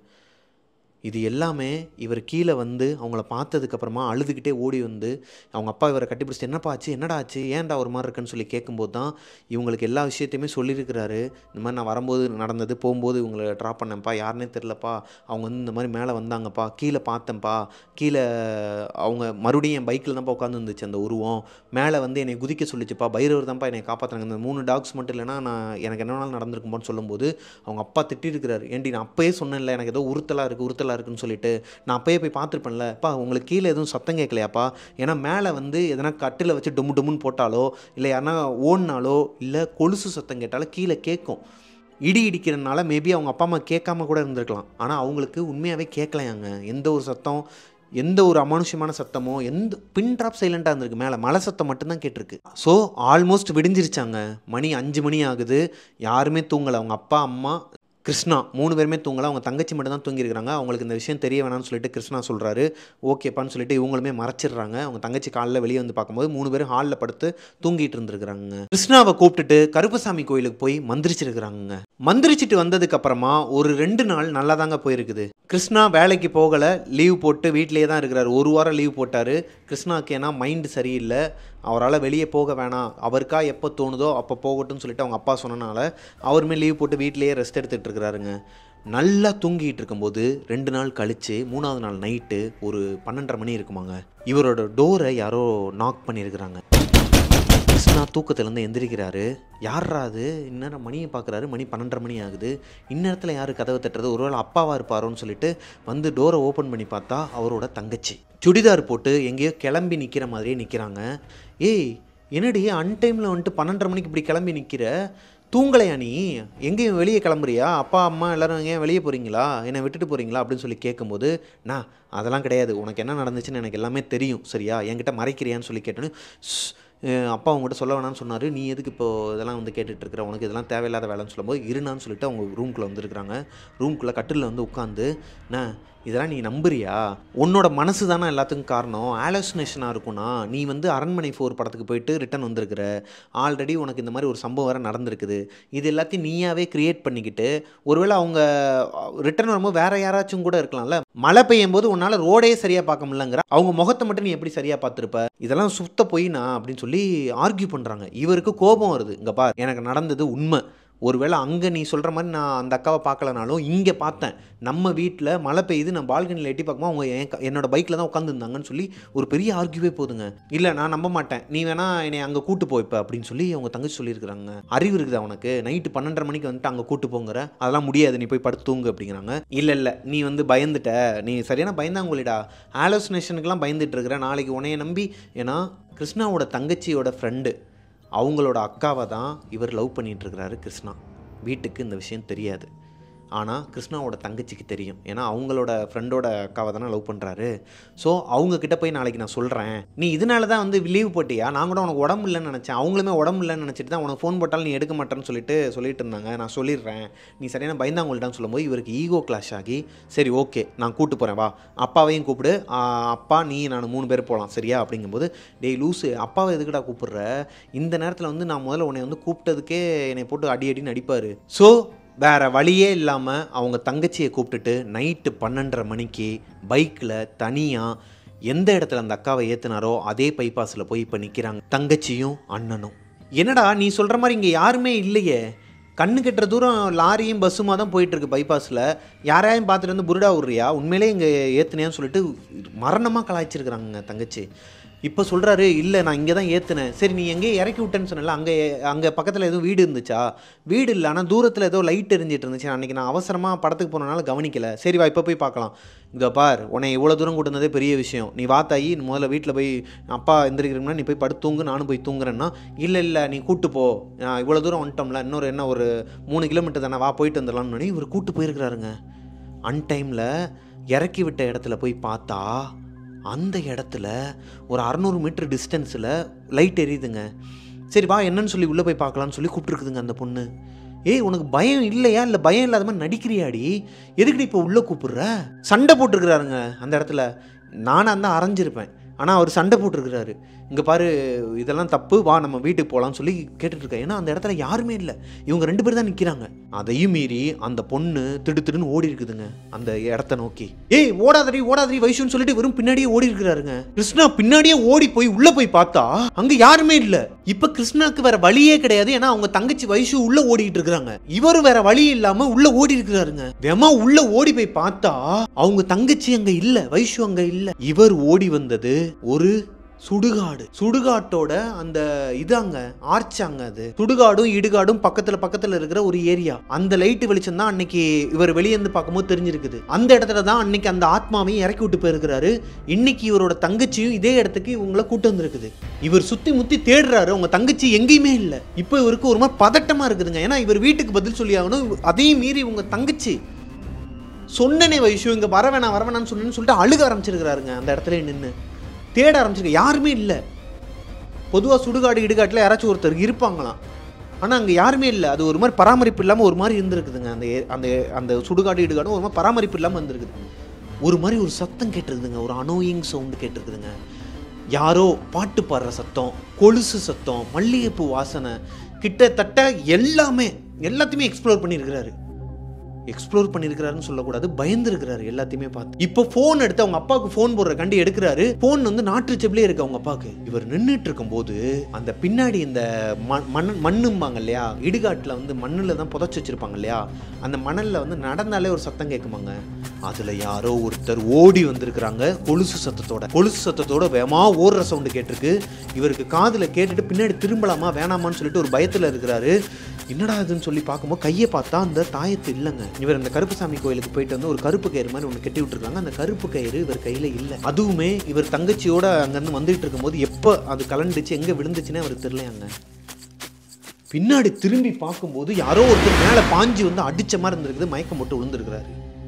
இது எல்லாமே இவர் கீழே வந்து அவங்கள பார்த்ததுக்கப்புறமா அழுதுகிட்டே ஓடி வந்து அவங்க அப்பா இவரை கட்டிப்பிடிச்சிட்டு என்னப்பா ஆச்சு என்னடா ஆச்சு ஏன்டா ஒரு மாதிரி இருக்குன்னு சொல்லி கேட்கும்போது தான் இவங்களுக்கு எல்லா விஷயத்தையுமே சொல்லியிருக்கிறாரு இந்த மாதிரி நான் வரும்போது நடந்தது போகும்போது இவங்களை ட்ராப் பண்ணேன்ப்பா யாருனே தெரிலப்பா அவங்க வந்து இந்த மாதிரி மேலே வந்தாங்கப்பா கீழே பார்த்தேன்ப்பா கீழே அவங்க மறுபடியும் என் பைக்கில் தான்ப்பா உட்காந்து இருந்துச்சு அந்த உருவம் மேலே வந்து என்னை குதிக்க சொல்லிச்சுப்பா பைரவர் தான்ப்பா என்னை காப்பாற்றுறாங்க இந்த மூணு டாக்ஸ் மட்டும் இல்லைன்னா நான் எனக்கு என்ன வேணாலும் நடந்திருக்கும்போன்னு சொல்லும்போது அவங்க அப்பா திட்டிருக்கிறாரு ஏண்டி நான் அப்பயே சொன்னேன்ல எனக்கு ஏதோ உறுத்தலாக இருக்குது உறுத்தலாக இருக்குன்னு சொல்லிட்டு நான் அப்பயே போய் பார்த்துருப்பேன்ல அப்பா உங்களுக்கு கீழே எதுவும் சத்தம் கேட்கலையாப்பா ஏன்னா மேலே வந்து எதனா கட்டில் வச்சு டொம்மு டொம்முன்னு போட்டாலோ இல்லை யாருன்னா ஓடினாலோ இல்லை கொலுசு சத்தம் கேட்டாலோ கீழே கேட்கும் இடி இடிக்கிறதுனால மேபி அவங்க அப்பா அம்மா கேட்காம கூட இருந்திருக்கலாம் ஆனால் அவங்களுக்கு உண்மையாகவே கேட்கலையாங்க எந்த ஒரு சத்தம் எந்த ஒரு அமானுஷ்யமான சத்தமோ எந்த பின் ட்ராப் சைலண்ட்டாக இருந்திருக்கு மேலே மழை சத்தம் மட்டும்தான் கேட்டிருக்கு ஸோ ஆல்மோஸ்ட் விடிஞ்சிருச்சாங்க மணி அஞ்சு மணி ஆகுது யாருமே தூங்கலை அவங்க அப்பா அம்மா கிருஷ்ணா மூணு பேருமே தூங்கல அவங்க தங்கச்சி மட்டும் தான் தூங்கியிருக்காங்க அவங்களுக்கு இந்த விஷயம் தெரிய வேணாம்னு சொல்லிட்டு கிருஷ்ணா சொல்கிறாரு ஓகேப்பான்னு சொல்லிட்டு இவங்களுமே மறைச்சிடுறாங்க அவங்க தங்கச்சி காலைல வெளியே வந்து பார்க்கும்போது மூணு பேரும் ஹாலில் படுத்து தூங்கிட்டு இருந்திருக்கிறாங்க கிருஷ்ணாவை கூப்பிட்டுட்டு கருப்பசாமி கோயிலுக்கு போய் மந்திரிச்சிருக்கிறாங்க மந்திரிச்சிட்டு வந்ததுக்கு அப்புறமா ஒரு ரெண்டு நாள் நல்லா தாங்க போயிருக்குது கிருஷ்ணா வேலைக்கு போகலை லீவ் போட்டு வீட்டிலேயே தான் இருக்கிறாரு ஒரு வாரம் லீவ் போட்டார் கிருஷ்ணாக்கு ஏன்னா மைண்டு சரியில்லை அவரால் வெளியே போக வேணாம் அவருக்கா எப்போ தோணுதோ அப்போ போகட்டும்னு சொல்லிட்டு அவங்க அப்பா சொன்னனால அவருமே லீவ் போட்டு வீட்டிலேயே ரெஸ்ட் எடுத்துகிட்டு இருக்கிறாருங்க நல்லா தூங்கிட்டு இருக்கும்போது ரெண்டு நாள் கழித்து மூணாவது நாள் நைட்டு ஒரு பன்னெண்டரை மணி இருக்குமாங்க இவரோட டோரை யாரோ நாக் பண்ணியிருக்கிறாங்க கிருஷ்ணா தூக்கத்துலேருந்து எந்திரிக்கிறாரு யார்ரா அது இந்நேரம் மணியை பார்க்குறாரு மணி பன்னெண்டரை மணி ஆகுது இந்நேரத்தில் யார் கதவை தட்டுறது ஒருவேளை அப்பாவா இருப்பாரோன்னு சொல்லிட்டு வந்து டோரை ஓப்பன் பண்ணி பார்த்தா அவரோட தங்கச்சி சுடிதார் போட்டு எங்கேயோ கிளம்பி நிற்கிற மாதிரியே நிற்கிறாங்க ஏய் என்னடி அன்டைமில் வந்துட்டு பன்னெண்டரை மணிக்கு இப்படி கிளம்பி நிற்கிற தூங்கலையா நீ எங்கேயும் வெளியே கிளம்புறியா அப்பா அம்மா எல்லாரும் எங்கேயும் வெளியே போகிறீங்களா என்னை விட்டுட்டு போகிறீங்களா அப்படின்னு சொல்லி கேட்கும்போது நான் அதெல்லாம் கிடையாது உனக்கு என்ன நடந்துச்சுன்னு எனக்கு எல்லாமே தெரியும் சரியா என்கிட்ட மறைக்கிறியான்னு சொல்லி கேட்டோன்னு "ஷ், அஹ் அப்பா அவங்ககிட்ட சொல்ல வேணாம்னு சொன்னார் நீ எதுக்கு இப்போ இதெல்லாம் வந்து கேட்டுட்டு இருக்கிற உனக்கு இதெல்லாம் தேவையில்லாத வேலைன்னு சொல்லும்போது இருனான்னு சொல்லிட்டு அவங்க ரூம்குள்ளே வந்திருக்கிறாங்க ரூம்குள்ளே கட்டிலில் வந்து உட்காந்து நான் இதெல்லாம் நீ நம்புறியா உன்னோட மனசு தானே எல்லாத்துக்கும் காரணம் ஆலோசினேஷனாக இருக்கும்னா நீ வந்து அரண்மனை ஃபோர் படத்துக்கு போயிட்டு ரிட்டன் வந்திருக்கிற ஆல்ரெடி உனக்கு இந்த மாதிரி ஒரு சம்பவம் வேறு நடந்திருக்குது இது எல்லாத்தையும் நீயாவே கிரியேட் பண்ணிக்கிட்டு ஒருவேளை அவங்க ரிட்டன் வரும்போது வேற யாராச்சும் கூட இருக்கலாம்ல மழை பெய்யும் போது உன்னால் ரோடே சரியாக பார்க்க முடியலங்கிற அவங்க முகத்தை மட்டும் நீ எப்படி சரியாக பார்த்துருப்ப இதெல்லாம் சுத்த பொய்னா அப்படின்னு சொல்லி ஆர்கியூ பண்ணுறாங்க இவருக்கு கோபம் வருது இங்கே பார் எனக்கு நடந்தது உண்மை ஒருவேளை அங்கே நீ சொல்கிற மாதிரி நான் அந்த அக்காவை பார்க்கலனாலும் இங்கே பார்த்தேன் நம்ம வீட்டில் மழை பெய்யுது நான் பால்கனியில் எட்டி பார்க்கும்போது அவங்க என் க- என்னோட பைக்கில் தான் உட்காந்துருந்தாங்கன்னு சொல்லி ஒரு பெரிய ஆர்கியூவே போதுங்க இல்லை நான் நம்ப மாட்டேன் நீ வேணா என்னை அங்கே கூட்டு போய்ப்ப அப்படின்னு சொல்லி அவங்க தங்கச்சி சொல்லியிருக்கிறாங்க அறிவு இருக்குது அவனுக்கு நைட்டு பன்னெண்டரை மணிக்கு வந்துட்டு அங்கே கூட்டு போங்கிற அதெல்லாம் முடியாது நீ போய் படுத்து தூங்கு அப்படிங்கிறாங்க இல்லை இல்லை நீ வந்து பயந்துட்ட நீ சரியான பயந்தாங்கொழிடா ஆலோசினேஷனுக்கெல்லாம் பயந்துட்டு இருக்கிற நாளைக்கு உன்னைய நம்பி ஏன்னா கிருஷ்ணாவோட தங்கச்சியோட ஃப்ரெண்டு அவங்களோட அக்காவை தான் இவர் லவ் பண்ணிட்டு இருக்கிறாரு கிருஷ்ணா வீட்டுக்கு இந்த விஷயம் தெரியாது ஆனால் கிருஷ்ணாவோட தங்கச்சிக்கு தெரியும் ஏன்னா அவங்களோட ஃப்ரெண்டோட அக்காவை தானே லவ் பண்ணுறாரு ஸோ அவங்க கிட்ட போய் நாளைக்கு நான் சொல்கிறேன் நீ இதனால தான் வந்து லீவ் போட்டியா நான் கூட உனக்கு உடம்பு இல்லைன்னு நினச்சேன் அவங்களுமே உடம்பு இல்லைன்னு நினச்சிட்டு தான் உனக்கு ஃபோன் போட்டாலும் நீ எடுக்க மாட்டேன்னு சொல்லிட்டு சொல்லிட்டு இருந்தாங்க நான் சொல்லிடுறேன் நீ சரியான பயந்தாங்கொள்டான்னு சொல்லும்போது இவருக்கு ஈகோ கிளாஷ் ஆகி சரி ஓகே நான் கூட்டு போகிறேன் வா அப்பாவையும் கூப்பிடு ஆ, அப்பா நீ நான் மூணு பேர் போகலாம் சரியா அப்படிங்கும்போது டேய் லூஸு அப்பாவை எதுக்குடா கூப்பிடுற இந்த நேரத்தில் வந்து நான் முதல்ல உன்னை வந்து கூப்பிட்டதுக்கே என்னை போட்டு அடி அடின்னு அடிப்பார் ஸோ வேற வழியே இல்லாமல் அவங்க தங்கச்சியை கூப்பிட்டுட்டு நைட்டு பன்னெண்டரை மணிக்கு பைக்கில் தனியாக எந்த இடத்துல அந்த அக்காவை ஏற்றுனாரோ அதே பைபாஸில் போய் இப்போ நிற்கிறாங்க தங்கச்சியும் அண்ணனும் என்னடா நீ சொல்கிற மாதிரி இங்கே யாருமே இல்லையே கண்ணு கெட்டுற தூரம் லாரியும் பஸ்ஸுமாக தான் போயிட்டுருக்கு பைபாஸில் யாரையும் பார்த்துட்டு வந்து புருடா விட்றியா உண்மையிலே இங்கே ஏற்றுனேன்னு சொல்லிட்டு மரணமாக கலாய்ச்சிருக்கிறாங்க தங்கச்சி இப்போ சொல்கிறாரு இல்லை நான் இங்கே தான் ஏற்றுனேன் சரி நீ எங்கேயே இறக்கி விட்டேன்னு சொன்னல அங்கே அங்கே பக்கத்தில் எதுவும் வீடு இருந்துச்சா வீடு இல்லை ஆனால் தூரத்தில் ஏதோ லைட் எரிஞ்சிட்டு இருந்துச்சு அன்றைக்கி நான் அவசரமாக படத்துக்கு போனனால கவனிக்கல சரி வா இப்போ போய் பார்க்கலாம் இங்கே பார் உன்னை இவ்வளோ தூரம் கூட்டு வந்ததே பெரிய விஷயம் நீ வா தாயி நீ முதல்ல வீட்டில் போய் அப்பா எந்திரிக்கிறோம்னா நீ போய் படுத்து தூங்கு நானும் போய் தூங்குறேன்னா இல்லை இல்லை நீ கூட்டு போ நான் இவ்வளோ தூரம் வந்துட்டோம்ல இன்னொரு என்ன ஒரு மூணு கிலோமீட்டர் தானே வா போயிட்டு வந்துடலாம்னு இவர் கூட்டு போயிருக்கிறாருங்க அன்டைமில் இறக்கி விட்ட இடத்துல போய் பார்த்தா அந்த இடத்துல ஒரு அறநூறு மீட்டர் டிஸ்டன்ஸில் லைட் எரியுதுங்க சரி வா என்னன்னு சொல்லி உள்ளே போய் பார்க்கலான்னு சொல்லி கூப்பிட்டுருக்குதுங்க அந்த பொண்ணு ஏய் உனக்கு பயம் இல்லையா இல்லை பயம் இல்லாத மாதிரி நடிக்கிறியாடி எதுக்குடி இப்போ உள்ளே கூப்பிடுற சண்டை போட்டிருக்கிறாருங்க அந்த இடத்துல நானாக தான் அரைஞ்சிருப்பேன் ஆனால் அவர் சண்டை போட்டிருக்கிறாரு இங்கே பாரு இதெல்லாம் தப்பு வா நம்ம வீட்டுக்கு போகலாம்னு சொல்லி கேட்டுட்டு இருக்கேன் ஏன்னா அந்த இடத்துல யாருமே இல்லை இவங்க ரெண்டு பேர் தான் நிற்கிறாங்க அதையும் மீறி அந்த பொண்ணு திடு திடுன்னு ஓடி இருக்குதுங்க அந்த இடத்த நோக்கி ஏய் ஓடாதடி ஓடாதடி வைஷுன்னு சொல்லிட்டு வெறும் பின்னாடியே ஓடி இருக்கிறாருங்க கிருஷ்ணா பின்னாடியே ஓடி போய் உள்ள போய் பார்த்தா அங்க யாருமே இல்ல இப்ப கிருஷ்ணாக்கு வேற வழியே கிடையாது ஏன்னா அவங்க தங்கச்சி வைஷு உள்ள ஓடிட்டு இருக்காங்க இவரு வேற வழி இல்லாம உள்ள ஓடி இருக்கிறாருங்க வேமா உள்ள ஓடி போய் பார்த்தா அவங்க தங்கச்சி அங்க இல்ல வைஷு அங்க இல்ல இவர் ஓடி வந்தது ஒரு சுடுகாடு சுடுகாட்டோட அந்த இதாங்க ஆர்ச்சாங்க அது சுடுகாடும் இடுகாடும் பக்கத்துல பக்கத்துல இருக்கிற ஒரு ஏரியா அந்த லைட் வெளிச்சம் தான் அன்னைக்கு இவர் வெளியே இருந்து பார்க்கும்போது தெரிஞ்சிருக்குது அந்த இடத்துல தான் அன்னைக்கு அந்த ஆத்மாவையும் இறக்கி விட்டு போயிருக்கிறாரு இன்னைக்கு இவரோட தங்கச்சியும் இதே இடத்துக்கு இவங்கள கூட்டு வந்திருக்குது இவர் சுத்தி முத்தி தேடுறாரு உங்க தங்கச்சி எங்கேயுமே இல்லை இப்போ இவருக்கு ஒரு மாதிரி பதட்டமா இருக்குதுங்க ஏன்னா இவர் வீட்டுக்கு பதில் சொல்லி ஆகணும் அதையும் மீறி உங்க தங்கச்சி சொன்னனே வைஷு இங்க வர வேணாம் வர வேணாம்னு சொன்னேன்னு சொல்லிட்டு அழுக ஆரம்பிச்சிருக்கிறாருங்க அந்த இடத்துல நின்று தேட ஆரம்பிச்சிருக்க யாருமே இல்லை பொதுவாக சுடுகாடு இடுகாட்டில் யாராச்சும் ஒருத்தர் இருப்பாங்களாம் ஆனால் அங்கே யாருமே இல்லை அது ஒரு மாதிரி பராமரிப்பு இல்லாமல் ஒரு மாதிரி இருந்திருக்குதுங்க அந்த ஏ- அந்த அந்த சுடுகாடு இடுகாடும் ஒரு மாதிரி பராமரிப்பு இல்லாமல் இருந்திருக்குது ஒரு மாதிரி ஒரு சத்தம் கேட்டிருக்குதுங்க ஒரு அனோயிங் சவுண்டு கேட்டிருக்குதுங்க யாரோ பாட்டு பாடுற சத்தம் கொலுசு சத்தம் மல்லிகைப்பூ வாசனை கிட்டத்தட்ட எல்லாமே எல்லாத்தையுமே எக்ஸ்ப்ளோர் பண்ணியிருக்கிறாரு எக்ஸ்ப்ளோர் பண்ணியிருக்கிறாருன்னு சொல்லக்கூடாது பயந்துருக்கிறாரு எல்லாத்தையுமே பார்த்து இப்போ ஃபோன் எடுத்து அவங்க அப்பாவுக்கு ஃபோன் போடுற கண்டி எடுக்கிறாரு ஃபோன் வந்து நாட்டு செப்பிலே இருக்கு அவங்க அப்பாவுக்கு இவர் நின்றுட்டு இருக்கும்போது அந்த பின்னாடி இந்த மண் மண் மண்ணும்பாங்க இல்லையா இடுகாட்டில் வந்து மண்ணில் தான் புதைச்சி வச்சிருப்பாங்க இல்லையா அந்த மணலில் வந்து நடந்தாலே ஒரு சத்தம் கேட்குமாங்க அதில் யாரோ ஒருத்தர் ஓடி வந்திருக்கிறாங்க கொலுசு சத்தத்தோட கொலுசு சத்தத்தோட வேகமா ஓடுற சவுண்டு கேட்டிருக்கு இவருக்கு காதில் கேட்டுட்டு பின்னாடி திரும்பலாமா வேணாமான்னு சொல்லிட்டு ஒரு பயத்தில் இருக்கிறாரு என்னடா இதுன்னு சொல்லி பார்க்கும்போது கையை பார்த்தா அந்த தாயத்து இல்லைங்க இவர் அந்த கருப்புசாமி கோயிலுக்கு போயிட்டு வந்து ஒரு கருப்பு கயிறு மாதிரி ஒன்று கட்டி விட்டுருக்காங்க அந்த கருப்பு கயிறு இவர் கையில் இல்லை அதுவுமே இவர் தங்கச்சியோட அங்கேருந்து வந்துட்டு இருக்கும்போது எப்போ அது கலண்டுச்சு எங்கே விழுந்துச்சுன்னே அவருக்கு தெரியலையாங்க பின்னாடி திரும்பி பார்க்கும்போது யாரோ ஒருத்தர் மேலே பாஞ்சு வந்து அடிச்ச மாதிரி இருந்திருக்குது மயக்கம் போட்டு விழுந்திருக்கிறாரு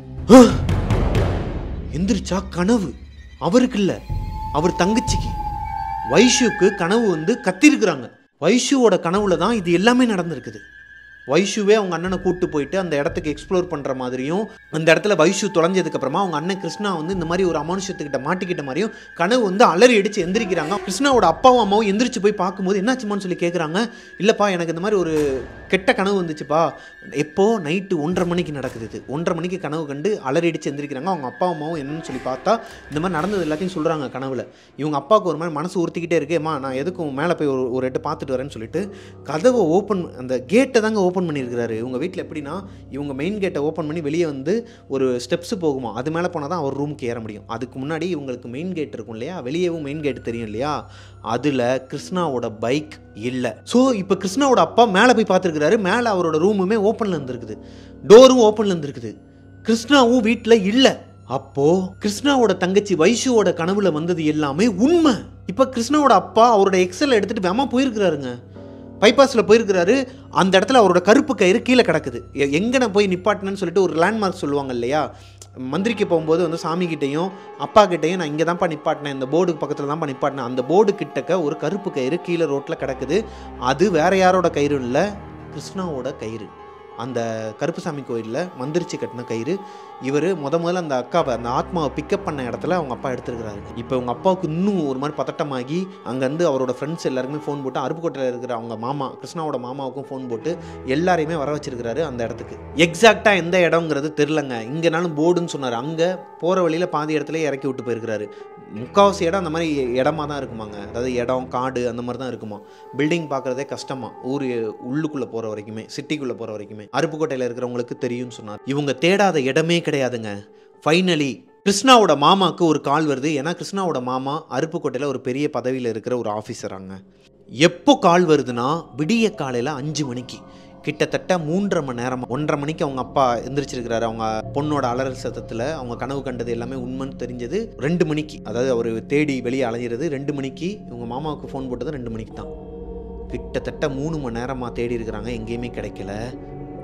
எந்திரிச்சா கனவு அவருக்கு இல்லை அவர் தங்கச்சிக்கு வைஷுக்கு கனவு வந்து கத்திருக்கிறாங்க வைஷுவோட கனவுல தான் இது எல்லாமே நடந்திருக்குது வைஷுவே அவங்க அண்ணனை கூட்டு போயிட்டு அந்த இடத்துக்கு எக்ஸ்ப்ளோர் பண்ணுற மாதிரியும் அந்த இடத்துல வைஷு தொலைஞ்சதுக்கு அப்புறமா அவங்க அண்ணன் கிருஷ்ணா வந்து இந்த மாதிரி ஒரு அமானுஷத்துக்கிட்ட மாட்டிக்கிட்ட மாதிரியும் கனவு வந்து அலறி அடிச்சு எந்திரிக்கிறாங்க கிருஷ்ணாவோட அப்பாவும் அம்மாவும் எந்திரிச்சு போய் பார்க்கும்போது என்னாச்சுமான்னு சொல்லி கேட்குறாங்க இல்லைப்பா எனக்கு இந்த மாதிரி ஒரு கெட்ட கனவு வந்துச்சுப்பா எப்போ நைட்டு ஒன்றரை மணிக்கு நடக்குது இது ஒன்றரை மணிக்கு கனவு கண்டு அலறி அடிச்சு எந்திரிக்கிறாங்க அவங்க அப்பா அம்மாவும் என்னன்னு சொல்லி பார்த்தா இந்த மாதிரி நடந்தது எல்லாத்தையும் சொல்கிறாங்க கனவுல இவங்க அப்பாவுக்கு ஒரு மாதிரி மனசு உறுத்திக்கிட்டே இருக்கேம்மா நான் எதுக்கும் மேலே போய் ஒரு ஒரு எட்டு பார்த்துட்டு வரேன்னு சொல்லிட்டு கதவை ஓப்பன் அந்த கேட்டை தாங்க ஓப்பன் பண்ணியிருக்கிறாரு இவங்க வீட்டில் எப்படின்னா இவங்க மெயின் கேட்டை ஓப்பன் பண்ணி வெளியே வந்து ஒரு ஸ்டெப்ஸ் போகுமா அது மேலே போனால் தான் அவர் ரூமுக்கு ஏற முடியும் அதுக்கு முன்னாடி இவங்களுக்கு மெயின் கேட் இருக்கும் இல்லையா வெளியேவும் மெயின் கேட் தெரியும் இல்லையா அதில் கிருஷ்ணாவோட பைக் இல்லை ஸோ இப்போ கிருஷ்ணாவோட அப்பா மேலே போய் பார்த்துருக்கிறாரு மேலே அவரோட ரூமுமே ஓப்பனில் இருந்திருக்குது டோரும் ஓப்பனில் இருந்திருக்குது கிருஷ்ணாவும் வீட்டில் இல்லை அப்போ கிருஷ்ணாவோட தங்கச்சி வைஷுவோட கனவுல வந்தது எல்லாமே உண்மை இப்போ கிருஷ்ணாவோட அப்பா அவரோட எக்ஸல் எடுத்துட்டு வேமா போயிருக்கிறாருங்க பைபாஸில் போயிருக்கிறாரு அந்த இடத்துல அவரோட கருப்பு கயிறு கீழே கிடக்குது எ- எங்க நான் போய் நிப்பாட்டினேன்னு சொல்லிட்டு ஒரு லேண்ட்மார்க் சொல்லுவாங்க இல்லையா மந்திரிக்கு போகும்போது வந்து சாமி கிட்டேயும் அப்பா கிட்டேயும் நான் இங்கே தான்ப்பா நிப்பாட்டினேன் இந்த போர்டுக்கு பக்கத்தில் தான்ப்பா நிப்பாட்டினேன் அந்த போர்டு கிட்டக்க ஒரு கருப்பு கயிறு கீழே ரோட்டில் கிடக்குது அது வேற யாரோட கயிறு இல்லை கிருஷ்ணாவோட கயிறு அந்த கருப்புசாமி கோயிலில் மந்திரிச்சு கட்டின கயிறு இவர் முத முதல்ல அந்த அக்காவை அந்த ஆத்மாவை பிக்கப் பண்ண இடத்துல அவங்க அப்பா எடுத்துருக்கிறாரு இப்போ அவங்க அப்பாவுக்கு இன்னும் ஒரு மாதிரி பதட்டமாகி அங்கேருந்து அவரோட ஃப்ரெண்ட்ஸ் எல்லாருக்குமே ஃபோன் போட்டு அருப்புக்கோட்டையில் இருக்கிற அவங்க மாமா கிருஷ்ணாவோட மாமாவுக்கும் ஃபோன் போட்டு எல்லாரையுமே வர வச்சிருக்கிறாரு அந்த இடத்துக்கு எக்ஸாக்டாக எந்த இடங்கிறது தெரிலங்க இங்கேனாலும் போர்டுன்னு சொன்னார் அங்கே போகிற வழியில் பாதி இடத்துல இறக்கி விட்டு போயிருக்கிறாரு முக்கால்வாசி இடம் அந்த மாதிரி இடமா தான் இருக்குமாங்க அதாவது இடம் காடு அந்த மாதிரி தான் இருக்குமா பில்டிங் பார்க்குறதே கஷ்டமா ஊர் உள்ளுக்குள்ளே போகிற வரைக்குமே சிட்டிக்குள்ளே போகிற வரைக்குமே அருப்புக்கோட்டையில் இருக்கிறவங்களுக்கு தெரியும்னு சொன்னார் இவங்க தேடாத இடமே கிடையாதுங்க ஃபைனலி கிருஷ்ணாவோட மாமாவுக்கு ஒரு கால் வருது ஏன்னா கிருஷ்ணாவோட மாமா அருப்புக்கோட்டையில் ஒரு பெரிய பதவியில் இருக்கிற ஒரு ஆஃபீஸராங்க எப்போ கால் வருதுன்னா விடிய காலையில் அஞ்சு மணிக்கு கிட்டத்தட்ட மூன்றரை மணி நேரம் ஒன்றரை மணிக்கு அவங்க அப்பா எந்திரிச்சிருக்கிறாரு அவங்க பொண்ணோட அலறல் சத்தத்தில் அவங்க கனவு கண்டது எல்லாமே உண்மைன்னு தெரிஞ்சது ரெண்டு மணிக்கு அதாவது அவர் தேடி வெளியே அலைஞ்சிறது ரெண்டு மணிக்கு இவங்க மாமாவுக்கு ஃபோன் போட்டது ரெண்டு மணிக்கு தான் கிட்டத்தட்ட மூணு மணி நேரமாக தேடி இருக்கிறாங்க எங்கேயுமே கிடைக்கல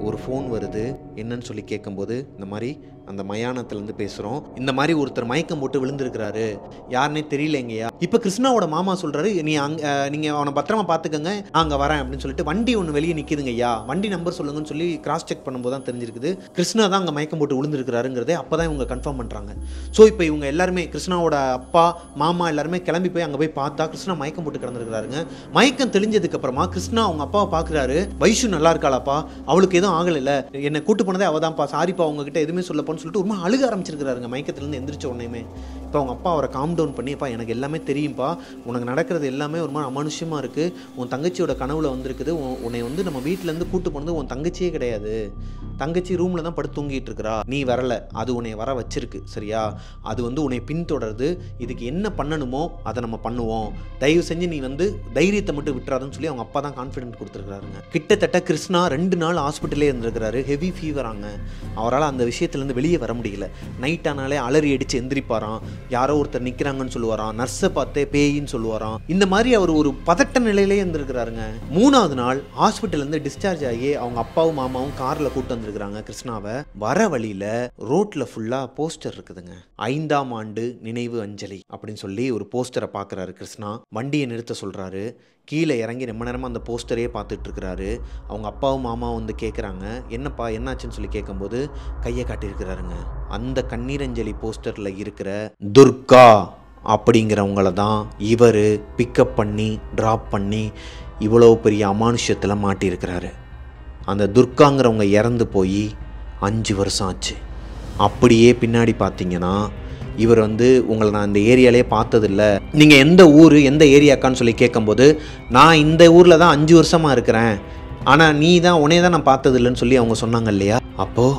ஒரு ஃபோன் வருது என்னன்னு சொல்லி கேட்கும்போது இந்த மாதிரி அந்த மயானத்துலேருந்து பேசுகிறோம் இந்த மாதிரி ஒருத்தர் மயக்கம் போட்டு விழுந்திருக்கிறாரு யாருன்னே தெரியலங்கய்யா இப்போ கிருஷ்ணாவோட மாமா சொல்கிறாரு நீ அங்கே நீங்கள் அவனை பத்திரமா பார்த்துக்கங்க அங்கே வரேன் அப்படின்னு சொல்லிட்டு வண்டி ஒன்று வெளியே நிற்கிதுங்க ஐயா வண்டி நம்பர் சொல்லுங்கன்னு சொல்லி கிராஸ் செக் பண்ணும்போது தான் தெரிஞ்சிருக்குது கிருஷ்ணா தான் அங்கே மயக்கம் போட்டு விழுந்திருக்கிறாருங்கிறதே அப்போ தான் இவங்க கன்ஃபார்ம் பண்ணுறாங்க ஸோ இப்போ இவங்க எல்லாருமே கிருஷ்ணாவோட அப்பா மாமா எல்லாருமே கிளம்பி போய் அங்கே போய் பார்த்தா கிருஷ்ணா மயக்கம் போட்டு கிடந்திருக்கிறாருங்க மயக்கம் தெளிஞ்சதுக்கு அப்புறமா கிருஷ்ணா அவங்க அப்பாவை பார்க்குறாரு வைஷு நல்லா இருக்காளாப்பா அவளுக்கு எதுவும் ஆகலைல்ல என்னை கூட்டு போனதே அவள் தான்ப்பா சாரிப்பா உங்ககிட்ட எதுவுமே சொல்லப்போன்னு சொல்லிட்டு ரொம்ப அழுக ஆரம்பிச்சிருக்கிறாருங்க மயக்கத்துலேருந்து எந்திரிச்ச உடனேமே இப்போ அவங்க அப்பா அவரை காம் டவுன் பண்ணிப்பா எனக்கு எல்லாமே தெரியும்ப்பா உனக்கு நடக்கிறது எல்லாமே ஒரு மாதிரி அமானுஷ்யமாக இருக்குது உன் தங்கச்சியோட கனவுல வந்திருக்குது உன்- உன்னை வந்து நம்ம வீட்டிலேருந்து கூட்டு போனது உன் தங்கச்சியே கிடையாது தங்கச்சி ரூமில் தான் படுத்து தூங்கிட்டு இருக்கிறா நீ வரல அது உன்னை வர வச்சிருக்கு சரியா அது வந்து உன்னை பின்தொடருது இதுக்கு என்ன பண்ணணுமோ அதை நம்ம பண்ணுவோம் தயவு செஞ்சு நீ வந்து தைரியத்தை மட்டும் விட்டுறாதுன்னு சொல்லி அவங்க அப்பா தான் கான்ஃபிடென்ட் கொடுத்துருக்காருங்க கிட்டத்தட்ட கிருஷ்ணா ரெண்டு நாள் ஹாஸ்பிட்டலே இருந்திருக்கிறாரு ஹெவி ஃபீவராங்க அவரால் அந்த விஷயத்துலேருந்து வெளியே வர முடியல நைட் ஆனாலே அலறி அடித்து எந்திரிப்பாராம் யாரோ ஒருத்தர் நிற்கிறாங்கன்னு சொல்லுவாராம் நர்ஸை பார்த்தே பேயின்னு சொல்லுவாராம் இந்த மாதிரி அவர் ஒரு பதட்ட நிலையிலே இருந்திருக்கிறாருங்க மூணாவது நாள் ஹாஸ்பிட்டல்லேருந்து டிஸ்சார்ஜ் ஆகி அவங்க அப்பாவும் மாமாவும் காரில் கூட்டு வந்திருக்கிறாங்க கிருஷ்ணாவை வர வழியில் ரோட்டில் ஃபுல்லாக போஸ்டர் இருக்குதுங்க ஐந்தாம் ஆண்டு நினைவு அஞ்சலி அப்படின்னு சொல்லி ஒரு போஸ்டரை பார்க்குறாரு கிருஷ்ணா வண்டியை நிறுத்த சொல்கிறாரு கீழே இறங்கி ரொம்ப நேரமாக அந்த போஸ்டரே பார்த்துட்டு இருக்கிறாரு அவங்க அப்பாவும் மாமாவும் வந்து கேட்குறாங்க என்னப்பா என்னாச்சுன்னு சொல்லி கேட்கும்போது கையை காட்டியிருக்கிறாருங்க அந்த கண்ணீரஞ்சலி போஸ்டரில் இருக்கிற துர்கா அப்படிங்கிறவங்கள தான் இவர் பிக்கப் பண்ணி ட்ராப் பண்ணி இவ்வளோ பெரிய அமானுஷ்யத்தில் மாட்டியிருக்கிறாரு அந்த துர்காங்கிறவங்க இறந்து போய் அஞ்சு வருஷம் ஆச்சு அப்படியே பின்னாடி பார்த்தீங்கன்னா இவர் வந்து உங்களை நான் இந்த ஏரியாலே பார்த்ததில்ல நீங்கள் எந்த ஊர் எந்த ஏரியாக்கான்னு சொல்லி கேட்கும்போது நான் இந்த ஊரில் தான் அஞ்சு வருஷமாக இருக்கிறேன் ஆனால் நீ தான் உன்னே தான் நான் பார்த்ததில்லைன்னு சொல்லி அவங்க சொன்னாங்க இல்லையா அப்போது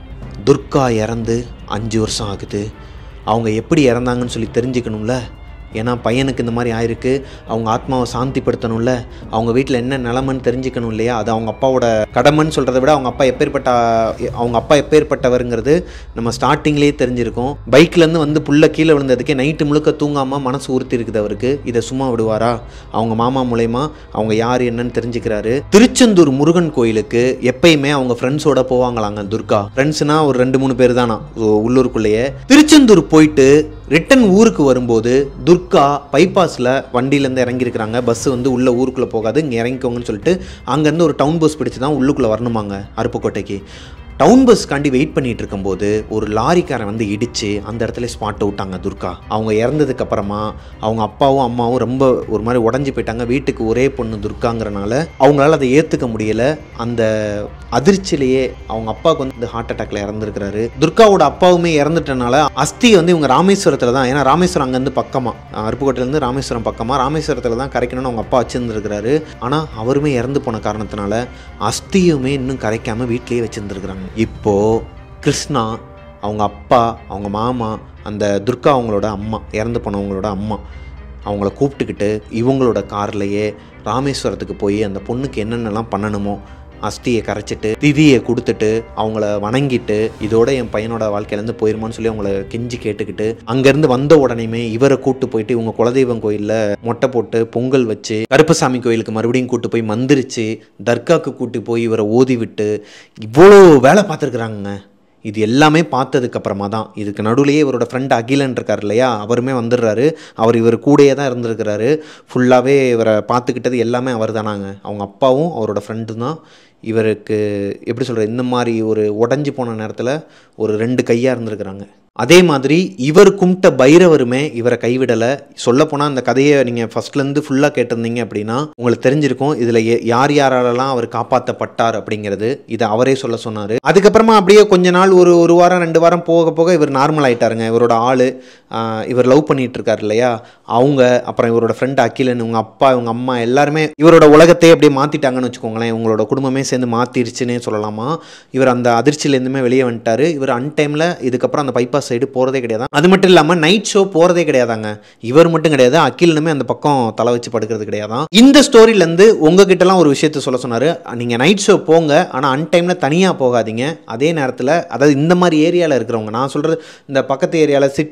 துர்கா இறந்து அஞ்சு வருஷம் ஆகுது அவங்க எப்படி இறந்தாங்கன்னு சொல்லி தெரிஞ்சுக்கணும்ல ஏன்னா பையனுக்கு இந்த மாதிரி ஆயிருக்கு அவங்க ஆத்மாவை சாந்திப்படுத்தணும்ல அவங்க வீட்டில் என்ன நிலமன்னு தெரிஞ்சுக்கணும் இல்லையா அது அவங்க அப்பாவோட கடமைன்னு சொல்கிறத விட அவங்க அப்பா எப்பேற்பட்ட அவங்க அப்பா எப்பேற்பட்டவருங்கிறது நம்ம ஸ்டார்டிங்லேயே தெரிஞ்சிருக்கும் பைக்லேருந்து வந்து புள்ள கீழே விழுந்ததுக்கே நைட்டு முழுக்க தூங்காமல் மனசு உறுத்தி இருக்குது அவருக்கு இதை சும்மா விடுவாரா அவங்க மாமா மூலயமா அவங்க யார் என்னன்னு தெரிஞ்சுக்கிறாரு திருச்செந்தூர் முருகன் கோயிலுக்கு எப்பயுமே அவங்க ஃப்ரெண்ட்ஸோட போவாங்களாங்க துர்கா ஃப்ரெண்ட்ஸ்னா ஒரு ரெண்டு மூணு பேர் தானா உ- உள்ளூருக்குள்ளேயே திருச்செந்தூர் போயிட்டு ரிட்டன் ஊருக்கு வரும்போது துர்கா பைபாஸில் வண்டியிலேருந்து இறங்கியிருக்கிறாங்க பஸ் வந்து உள்ள ஊருக்குள்ளே போகாது இங்கே இறங்கிக்கோங்கன்னு சொல்லிட்டு அங்கேருந்து ஒரு டவுன் பஸ் பிடிச்சு தான் உள்ளுக்குள்ளே வரணுமாங்க அருப்புக்கோட்டைக்கு டவுன் பஸ்க்காண்டி வெயிட் பண்ணிட்டு இருக்கும்போது ஒரு லாரிக்காரன் வந்து இடிச்சு அந்த இடத்துல ஸ்பாட் அவுட்டாங்க துர்கா அவங்க இறந்ததுக்கு அப்புறமா அவங்க அப்பாவும் அம்மாவும் ரொம்ப ஒரு மாதிரி உடஞ்சி போயிட்டாங்க வீட்டுக்கு ஒரே பொண்ணு துர்காங்கிறனால அவங்களால அதை ஏற்றுக்க முடியல அந்த அதிர்ச்சியிலேயே அவங்க அப்பாவுக்கு வந்து ஹார்ட் அட்டாக்ல இறந்துருக்கிறாரு துர்காவோட அப்பாவுமே இறந்துட்டனால அஸ்தி வந்து இவங்க ராமேஸ்வரத்தில் தான் ஏன்னா ராமேஸ்வரம் அங்கேருந்து பக்கமா அருப்புக்கோட்டையிலேருந்து ராமேஸ்வரம் பக்கமா ராமேஸ்வரத்தில் தான் கரைக்கணும்னு அவங்க அப்பா வச்சிருந்துருக்கிறாரு ஆனால் அவருமே இறந்து போன காரணத்தினால அஸ்தியுமே இன்னும் கரைக்காம வீட்டிலேயே வச்சிருந்துருக்குறாங்க இப்போ கிருஷ்ணா அவங்க அப்பா அவங்க மாமா அந்த துர்கா அவங்களோட அம்மா இறந்து போனவங்களோட அம்மா அவங்கள கூப்பிட்டுக்கிட்டு இவங்களோட கார்லேயே ராமேஸ்வரத்துக்கு போய் அந்த பொண்ணுக்கு என்னென்னலாம் பண்ணணுமோ அஸ்தியை கரைச்சிட்டு திதியை கொடுத்துட்டு அவங்கள வணங்கிட்டு இதோட என் பையனோட வாழ்க்கையிலேருந்து போயிருமான்னு சொல்லி அவங்கள கெஞ்சி கேட்டுக்கிட்டு அங்கேருந்து வந்த உடனேயுமே இவரை கூட்டு போயிட்டு இவங்க குலதெய்வம் கோயிலில் மொட்டை போட்டு பொங்கல் வச்சு கருப்பசாமி கோயிலுக்கு மறுபடியும் கூட்டு போய் மந்திரிச்சு தர்காக்கு கூட்டு போய் இவரை ஓதி விட்டு இவ்வளோ வேலை பார்த்துருக்குறாங்கங்க இது எல்லாமே பார்த்ததுக்கு அப்புறமா தான் இதுக்கு நடுவுலயே இவரோட ஃப்ரெண்ட் அகிலன் இருக்கார் இல்லையா அவருமே வந்துடுறாரு அவர் இவர் கூடயே தான் இருந்திருக்கிறாரு ஃபுல்லாகவே இவரை பார்த்துக்கிட்டது எல்லாமே அவர் தானாங்க அவங்க அப்பாவும் அவரோட ஃப்ரெண்டு தான் இவருக்கு எப்படி சொல்கிறது இந்த மாதிரி ஒரு உடஞ்சி போன நேரத்தில் ஒரு ரெண்டு கையாக இருந்திருக்கிறாங்க அதே மாதிரி இவர் கும்பிட்ட பைரவருமே இவரை கைவிடலை சொல்லப்போனால் அந்த கதையை நீங்கள் ஃபர்ஸ்ட்லேருந்து ஃபுல்லாக கேட்டிருந்தீங்க அப்படின்னா உங்களுக்கு தெரிஞ்சிருக்கும் இதில் யார் யாராலலாம் அவர் காப்பாற்றப்பட்டார் அப்படிங்கிறது இதை அவரே சொல்ல சொன்னார் அதுக்கப்புறமா அப்படியே கொஞ்ச நாள் ஒரு ஒரு வாரம் ரெண்டு வாரம் போக போக இவர் நார்மல் ஆயிட்டாருங்க இவரோட ஆள் இவர் லவ் பண்ணிட்டு இருக்கார் இல்லையா அவங்க அப்புறம் இவரோட ஃப்ரெண்ட் அகிலன் இவங்க அப்பா இவங்க அம்மா எல்லாருமே இவரோட உலகத்தையே அப்படியே மாற்றிட்டாங்கன்னு வச்சுக்கோங்களேன் இவங்களோட குடும்பமே சேர்ந்து மாற்றிருச்சுன்னே சொல்லலாமா இவர் அந்த அதிர்ச்சியிலேருந்துமே வெளியே வந்துட்டார் இவர் அன்டைமில் இதுக்கப்புறம் அந்த பைபாஸ் சைடு போகிறதே கிடையாது அது மட்டும் இல்லாமல் நைட் ஷோ போகிறதே கிடையாதாங்க இவர் மட்டும் கிடையாது அகிலனுமே அந்த பக்கம் தலை வச்சு படுக்கிறது கிடையாதான் இந்த ஸ்டோரியிலேருந்து உங்ககிட்டலாம் ஒரு விஷயத்த சொல்ல சொன்னார் நீங்கள் நைட் ஷோ போங்க ஆனால் அன்டைமில் தனியாக போகாதீங்க அதே நேரத்தில் அதாவது இந்த மாதிரி ஏரியாவில் இருக்கிறவங்க நான் சொல்கிறது இந்த பக்கத்து ஏரியாவில் சிட்டிக்குள்ளேயே இருந்துக்கிட்டு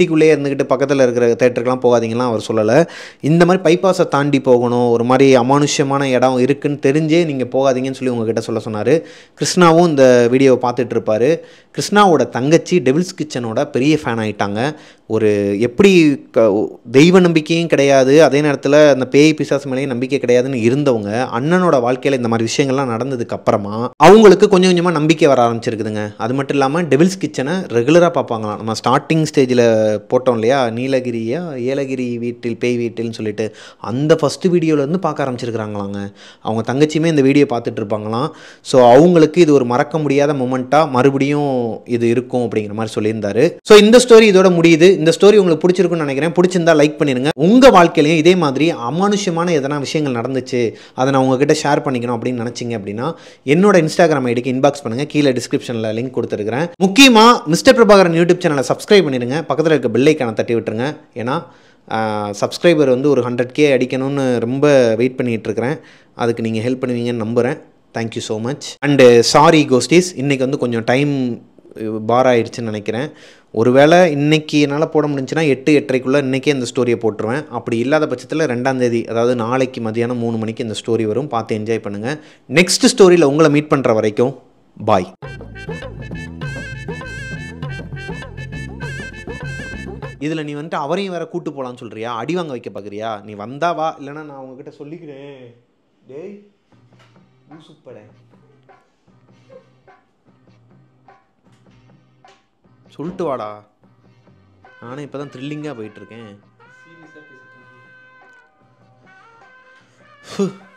இருந்துக்கிட்டு பக்கத்தில் இருக்கிற தேட்டருக்குலாம் போகாதீங்கலாம் அவர் சொல்லலை இந்த மாதிரி பைபாஸை தாண்டி போகணும் ஒரு மாதிரி அமானுஷ்யமான இடம் இருக்குன்னு தெரிஞ்சே நீங்கள் போகாதீங்கன்னு சொல்லி உங்ககிட்ட சொல்ல சொன்னார் கிருஷ்ணாவும் இந்த வீடியோவை பார்த்துட்டு இருப்பாரு கிருஷ்ணாவோட தங்கச்சி டெவில்ஸ் கிச்சனோட பெரிய ஃபேன் ஆயிட்டாங்க ஒரு எப்படி க- தெய்வ நம்பிக்கையும் கிடையாது அதே நேரத்தில் அந்த பேய் பிசாசு மேலேயும் நம்பிக்கை கிடையாதுன்னு இருந்தவங்க அண்ணனோட வாழ்க்கையில் இந்த மாதிரி விஷயங்கள்லாம் நடந்ததுக்கு அப்புறமா அவங்களுக்கு கொஞ்சம் கொஞ்சமாக நம்பிக்கை வர ஆரம்பிச்சிருக்குதுங்க அது மட்டும் இல்லாமல் டெவில்ஸ் கிச்சனை ரெகுலராக பார்ப்பாங்களாம் நம்ம ஸ்டார்டிங் ஸ்டேஜில் போட்டோம் இல்லையா நீலகிரியா ஏலகிரி வீட்டில் பேய் வீட்டில்னு சொல்லிட்டு அந்த ஃபஸ்ட்டு வீடியோலேருந்து பார்க்க ஆரம்பிச்சிருக்கிறாங்களாங்க அவங்க தங்கச்சியுமே இந்த வீடியோ பார்த்துட்டு இருப்பாங்களாம் ஸோ அவங்களுக்கு இது ஒரு மறக்க முடியாத மொமெண்ட்டாக மறுபடியும் இது இருக்கும் அப்படிங்கிற மாதிரி சொல்லியிருந்தாரு ஸோ இந்த ஸ்டோரி இதோட முடியுது இந்த ஸ்டோரி உங்களுக்கு பிடிச்சிருக்குன்னு நினைக்கிறேன் பிடிச்சிருந்தா லைக் பண்ணிடுங்க உங்கள் வாழ்க்கையிலையும் இதே மாதிரி அமானுஷ்யமான எதனா விஷயங்கள் நடந்துச்சு அதை நான் உங்ககிட்ட ஷேர் பண்ணிக்கணும் அப்படின்னு நினச்சிங்க அப்படின்னா என்னோட இன்ஸ்டாகிராம் ஐடிக்கு இன்பாக்ஸ் பண்ணுங்க கீழே டிஸ்கிரிப்ஷனில் லிங்க் கொடுத்துருக்கிறேன் முக்கியமாக மிஸ்டர் பிரபாகரன் யூடியூப் சேனலை சப்ஸ்கிரைப் பண்ணிடுங்க பக்கத்தில் இருக்க பெல்லைக்கான தட்டி விட்டுருங்க ஏன்னா சப்ஸ்கிரைபர் வந்து ஒரு ஹண்ட்ரட் கே அடிக்கணும்னு ரொம்ப வெயிட் பண்ணிட்டு இருக்கிறேன் அதுக்கு நீங்கள் ஹெல்ப் பண்ணுவீங்கன்னு நம்புகிறேன் thank you so much and sorry ghosties இன்றைக்கி வந்து கொஞ்சம் டைம் பார் ஆயிடுச்சுன்னு நினைக்கிறேன் ஒருவேளை இன்னைக்கு என்னால் போட முடிஞ்சுன்னா எட்டு எட்டரைக்குள்ளே இன்றைக்கே இந்த ஸ்டோரியை போட்டுருவேன் அப்படி இல்லாத பட்சத்தில் ரெண்டாம் தேதி அதாவது நாளைக்கு மதியானம் மூணு மணிக்கு இந்த ஸ்டோரி வரும் பார்த்து என்ஜாய் பண்ணுங்கள் நெக்ஸ்ட் ஸ்டோரியில் உங்களை மீட் பண்ணுற வரைக்கும் பாய் இதில் நீ வந்துட்டு அவரையும் வேற கூட்டு போகலான்னு சொல்கிறியா அடி வாங்க வைக்க பார்க்குறியா நீ வந்தா வா இல்லைன்னா நான் உங்ககிட்ட சொல்லிக்கிறேன் டேய் ஊசுப்பட சொல்லிட்டு வாடா நானும் இப்போ தான் த்ரில்லிங்காக போயிட்டுருக்கேன்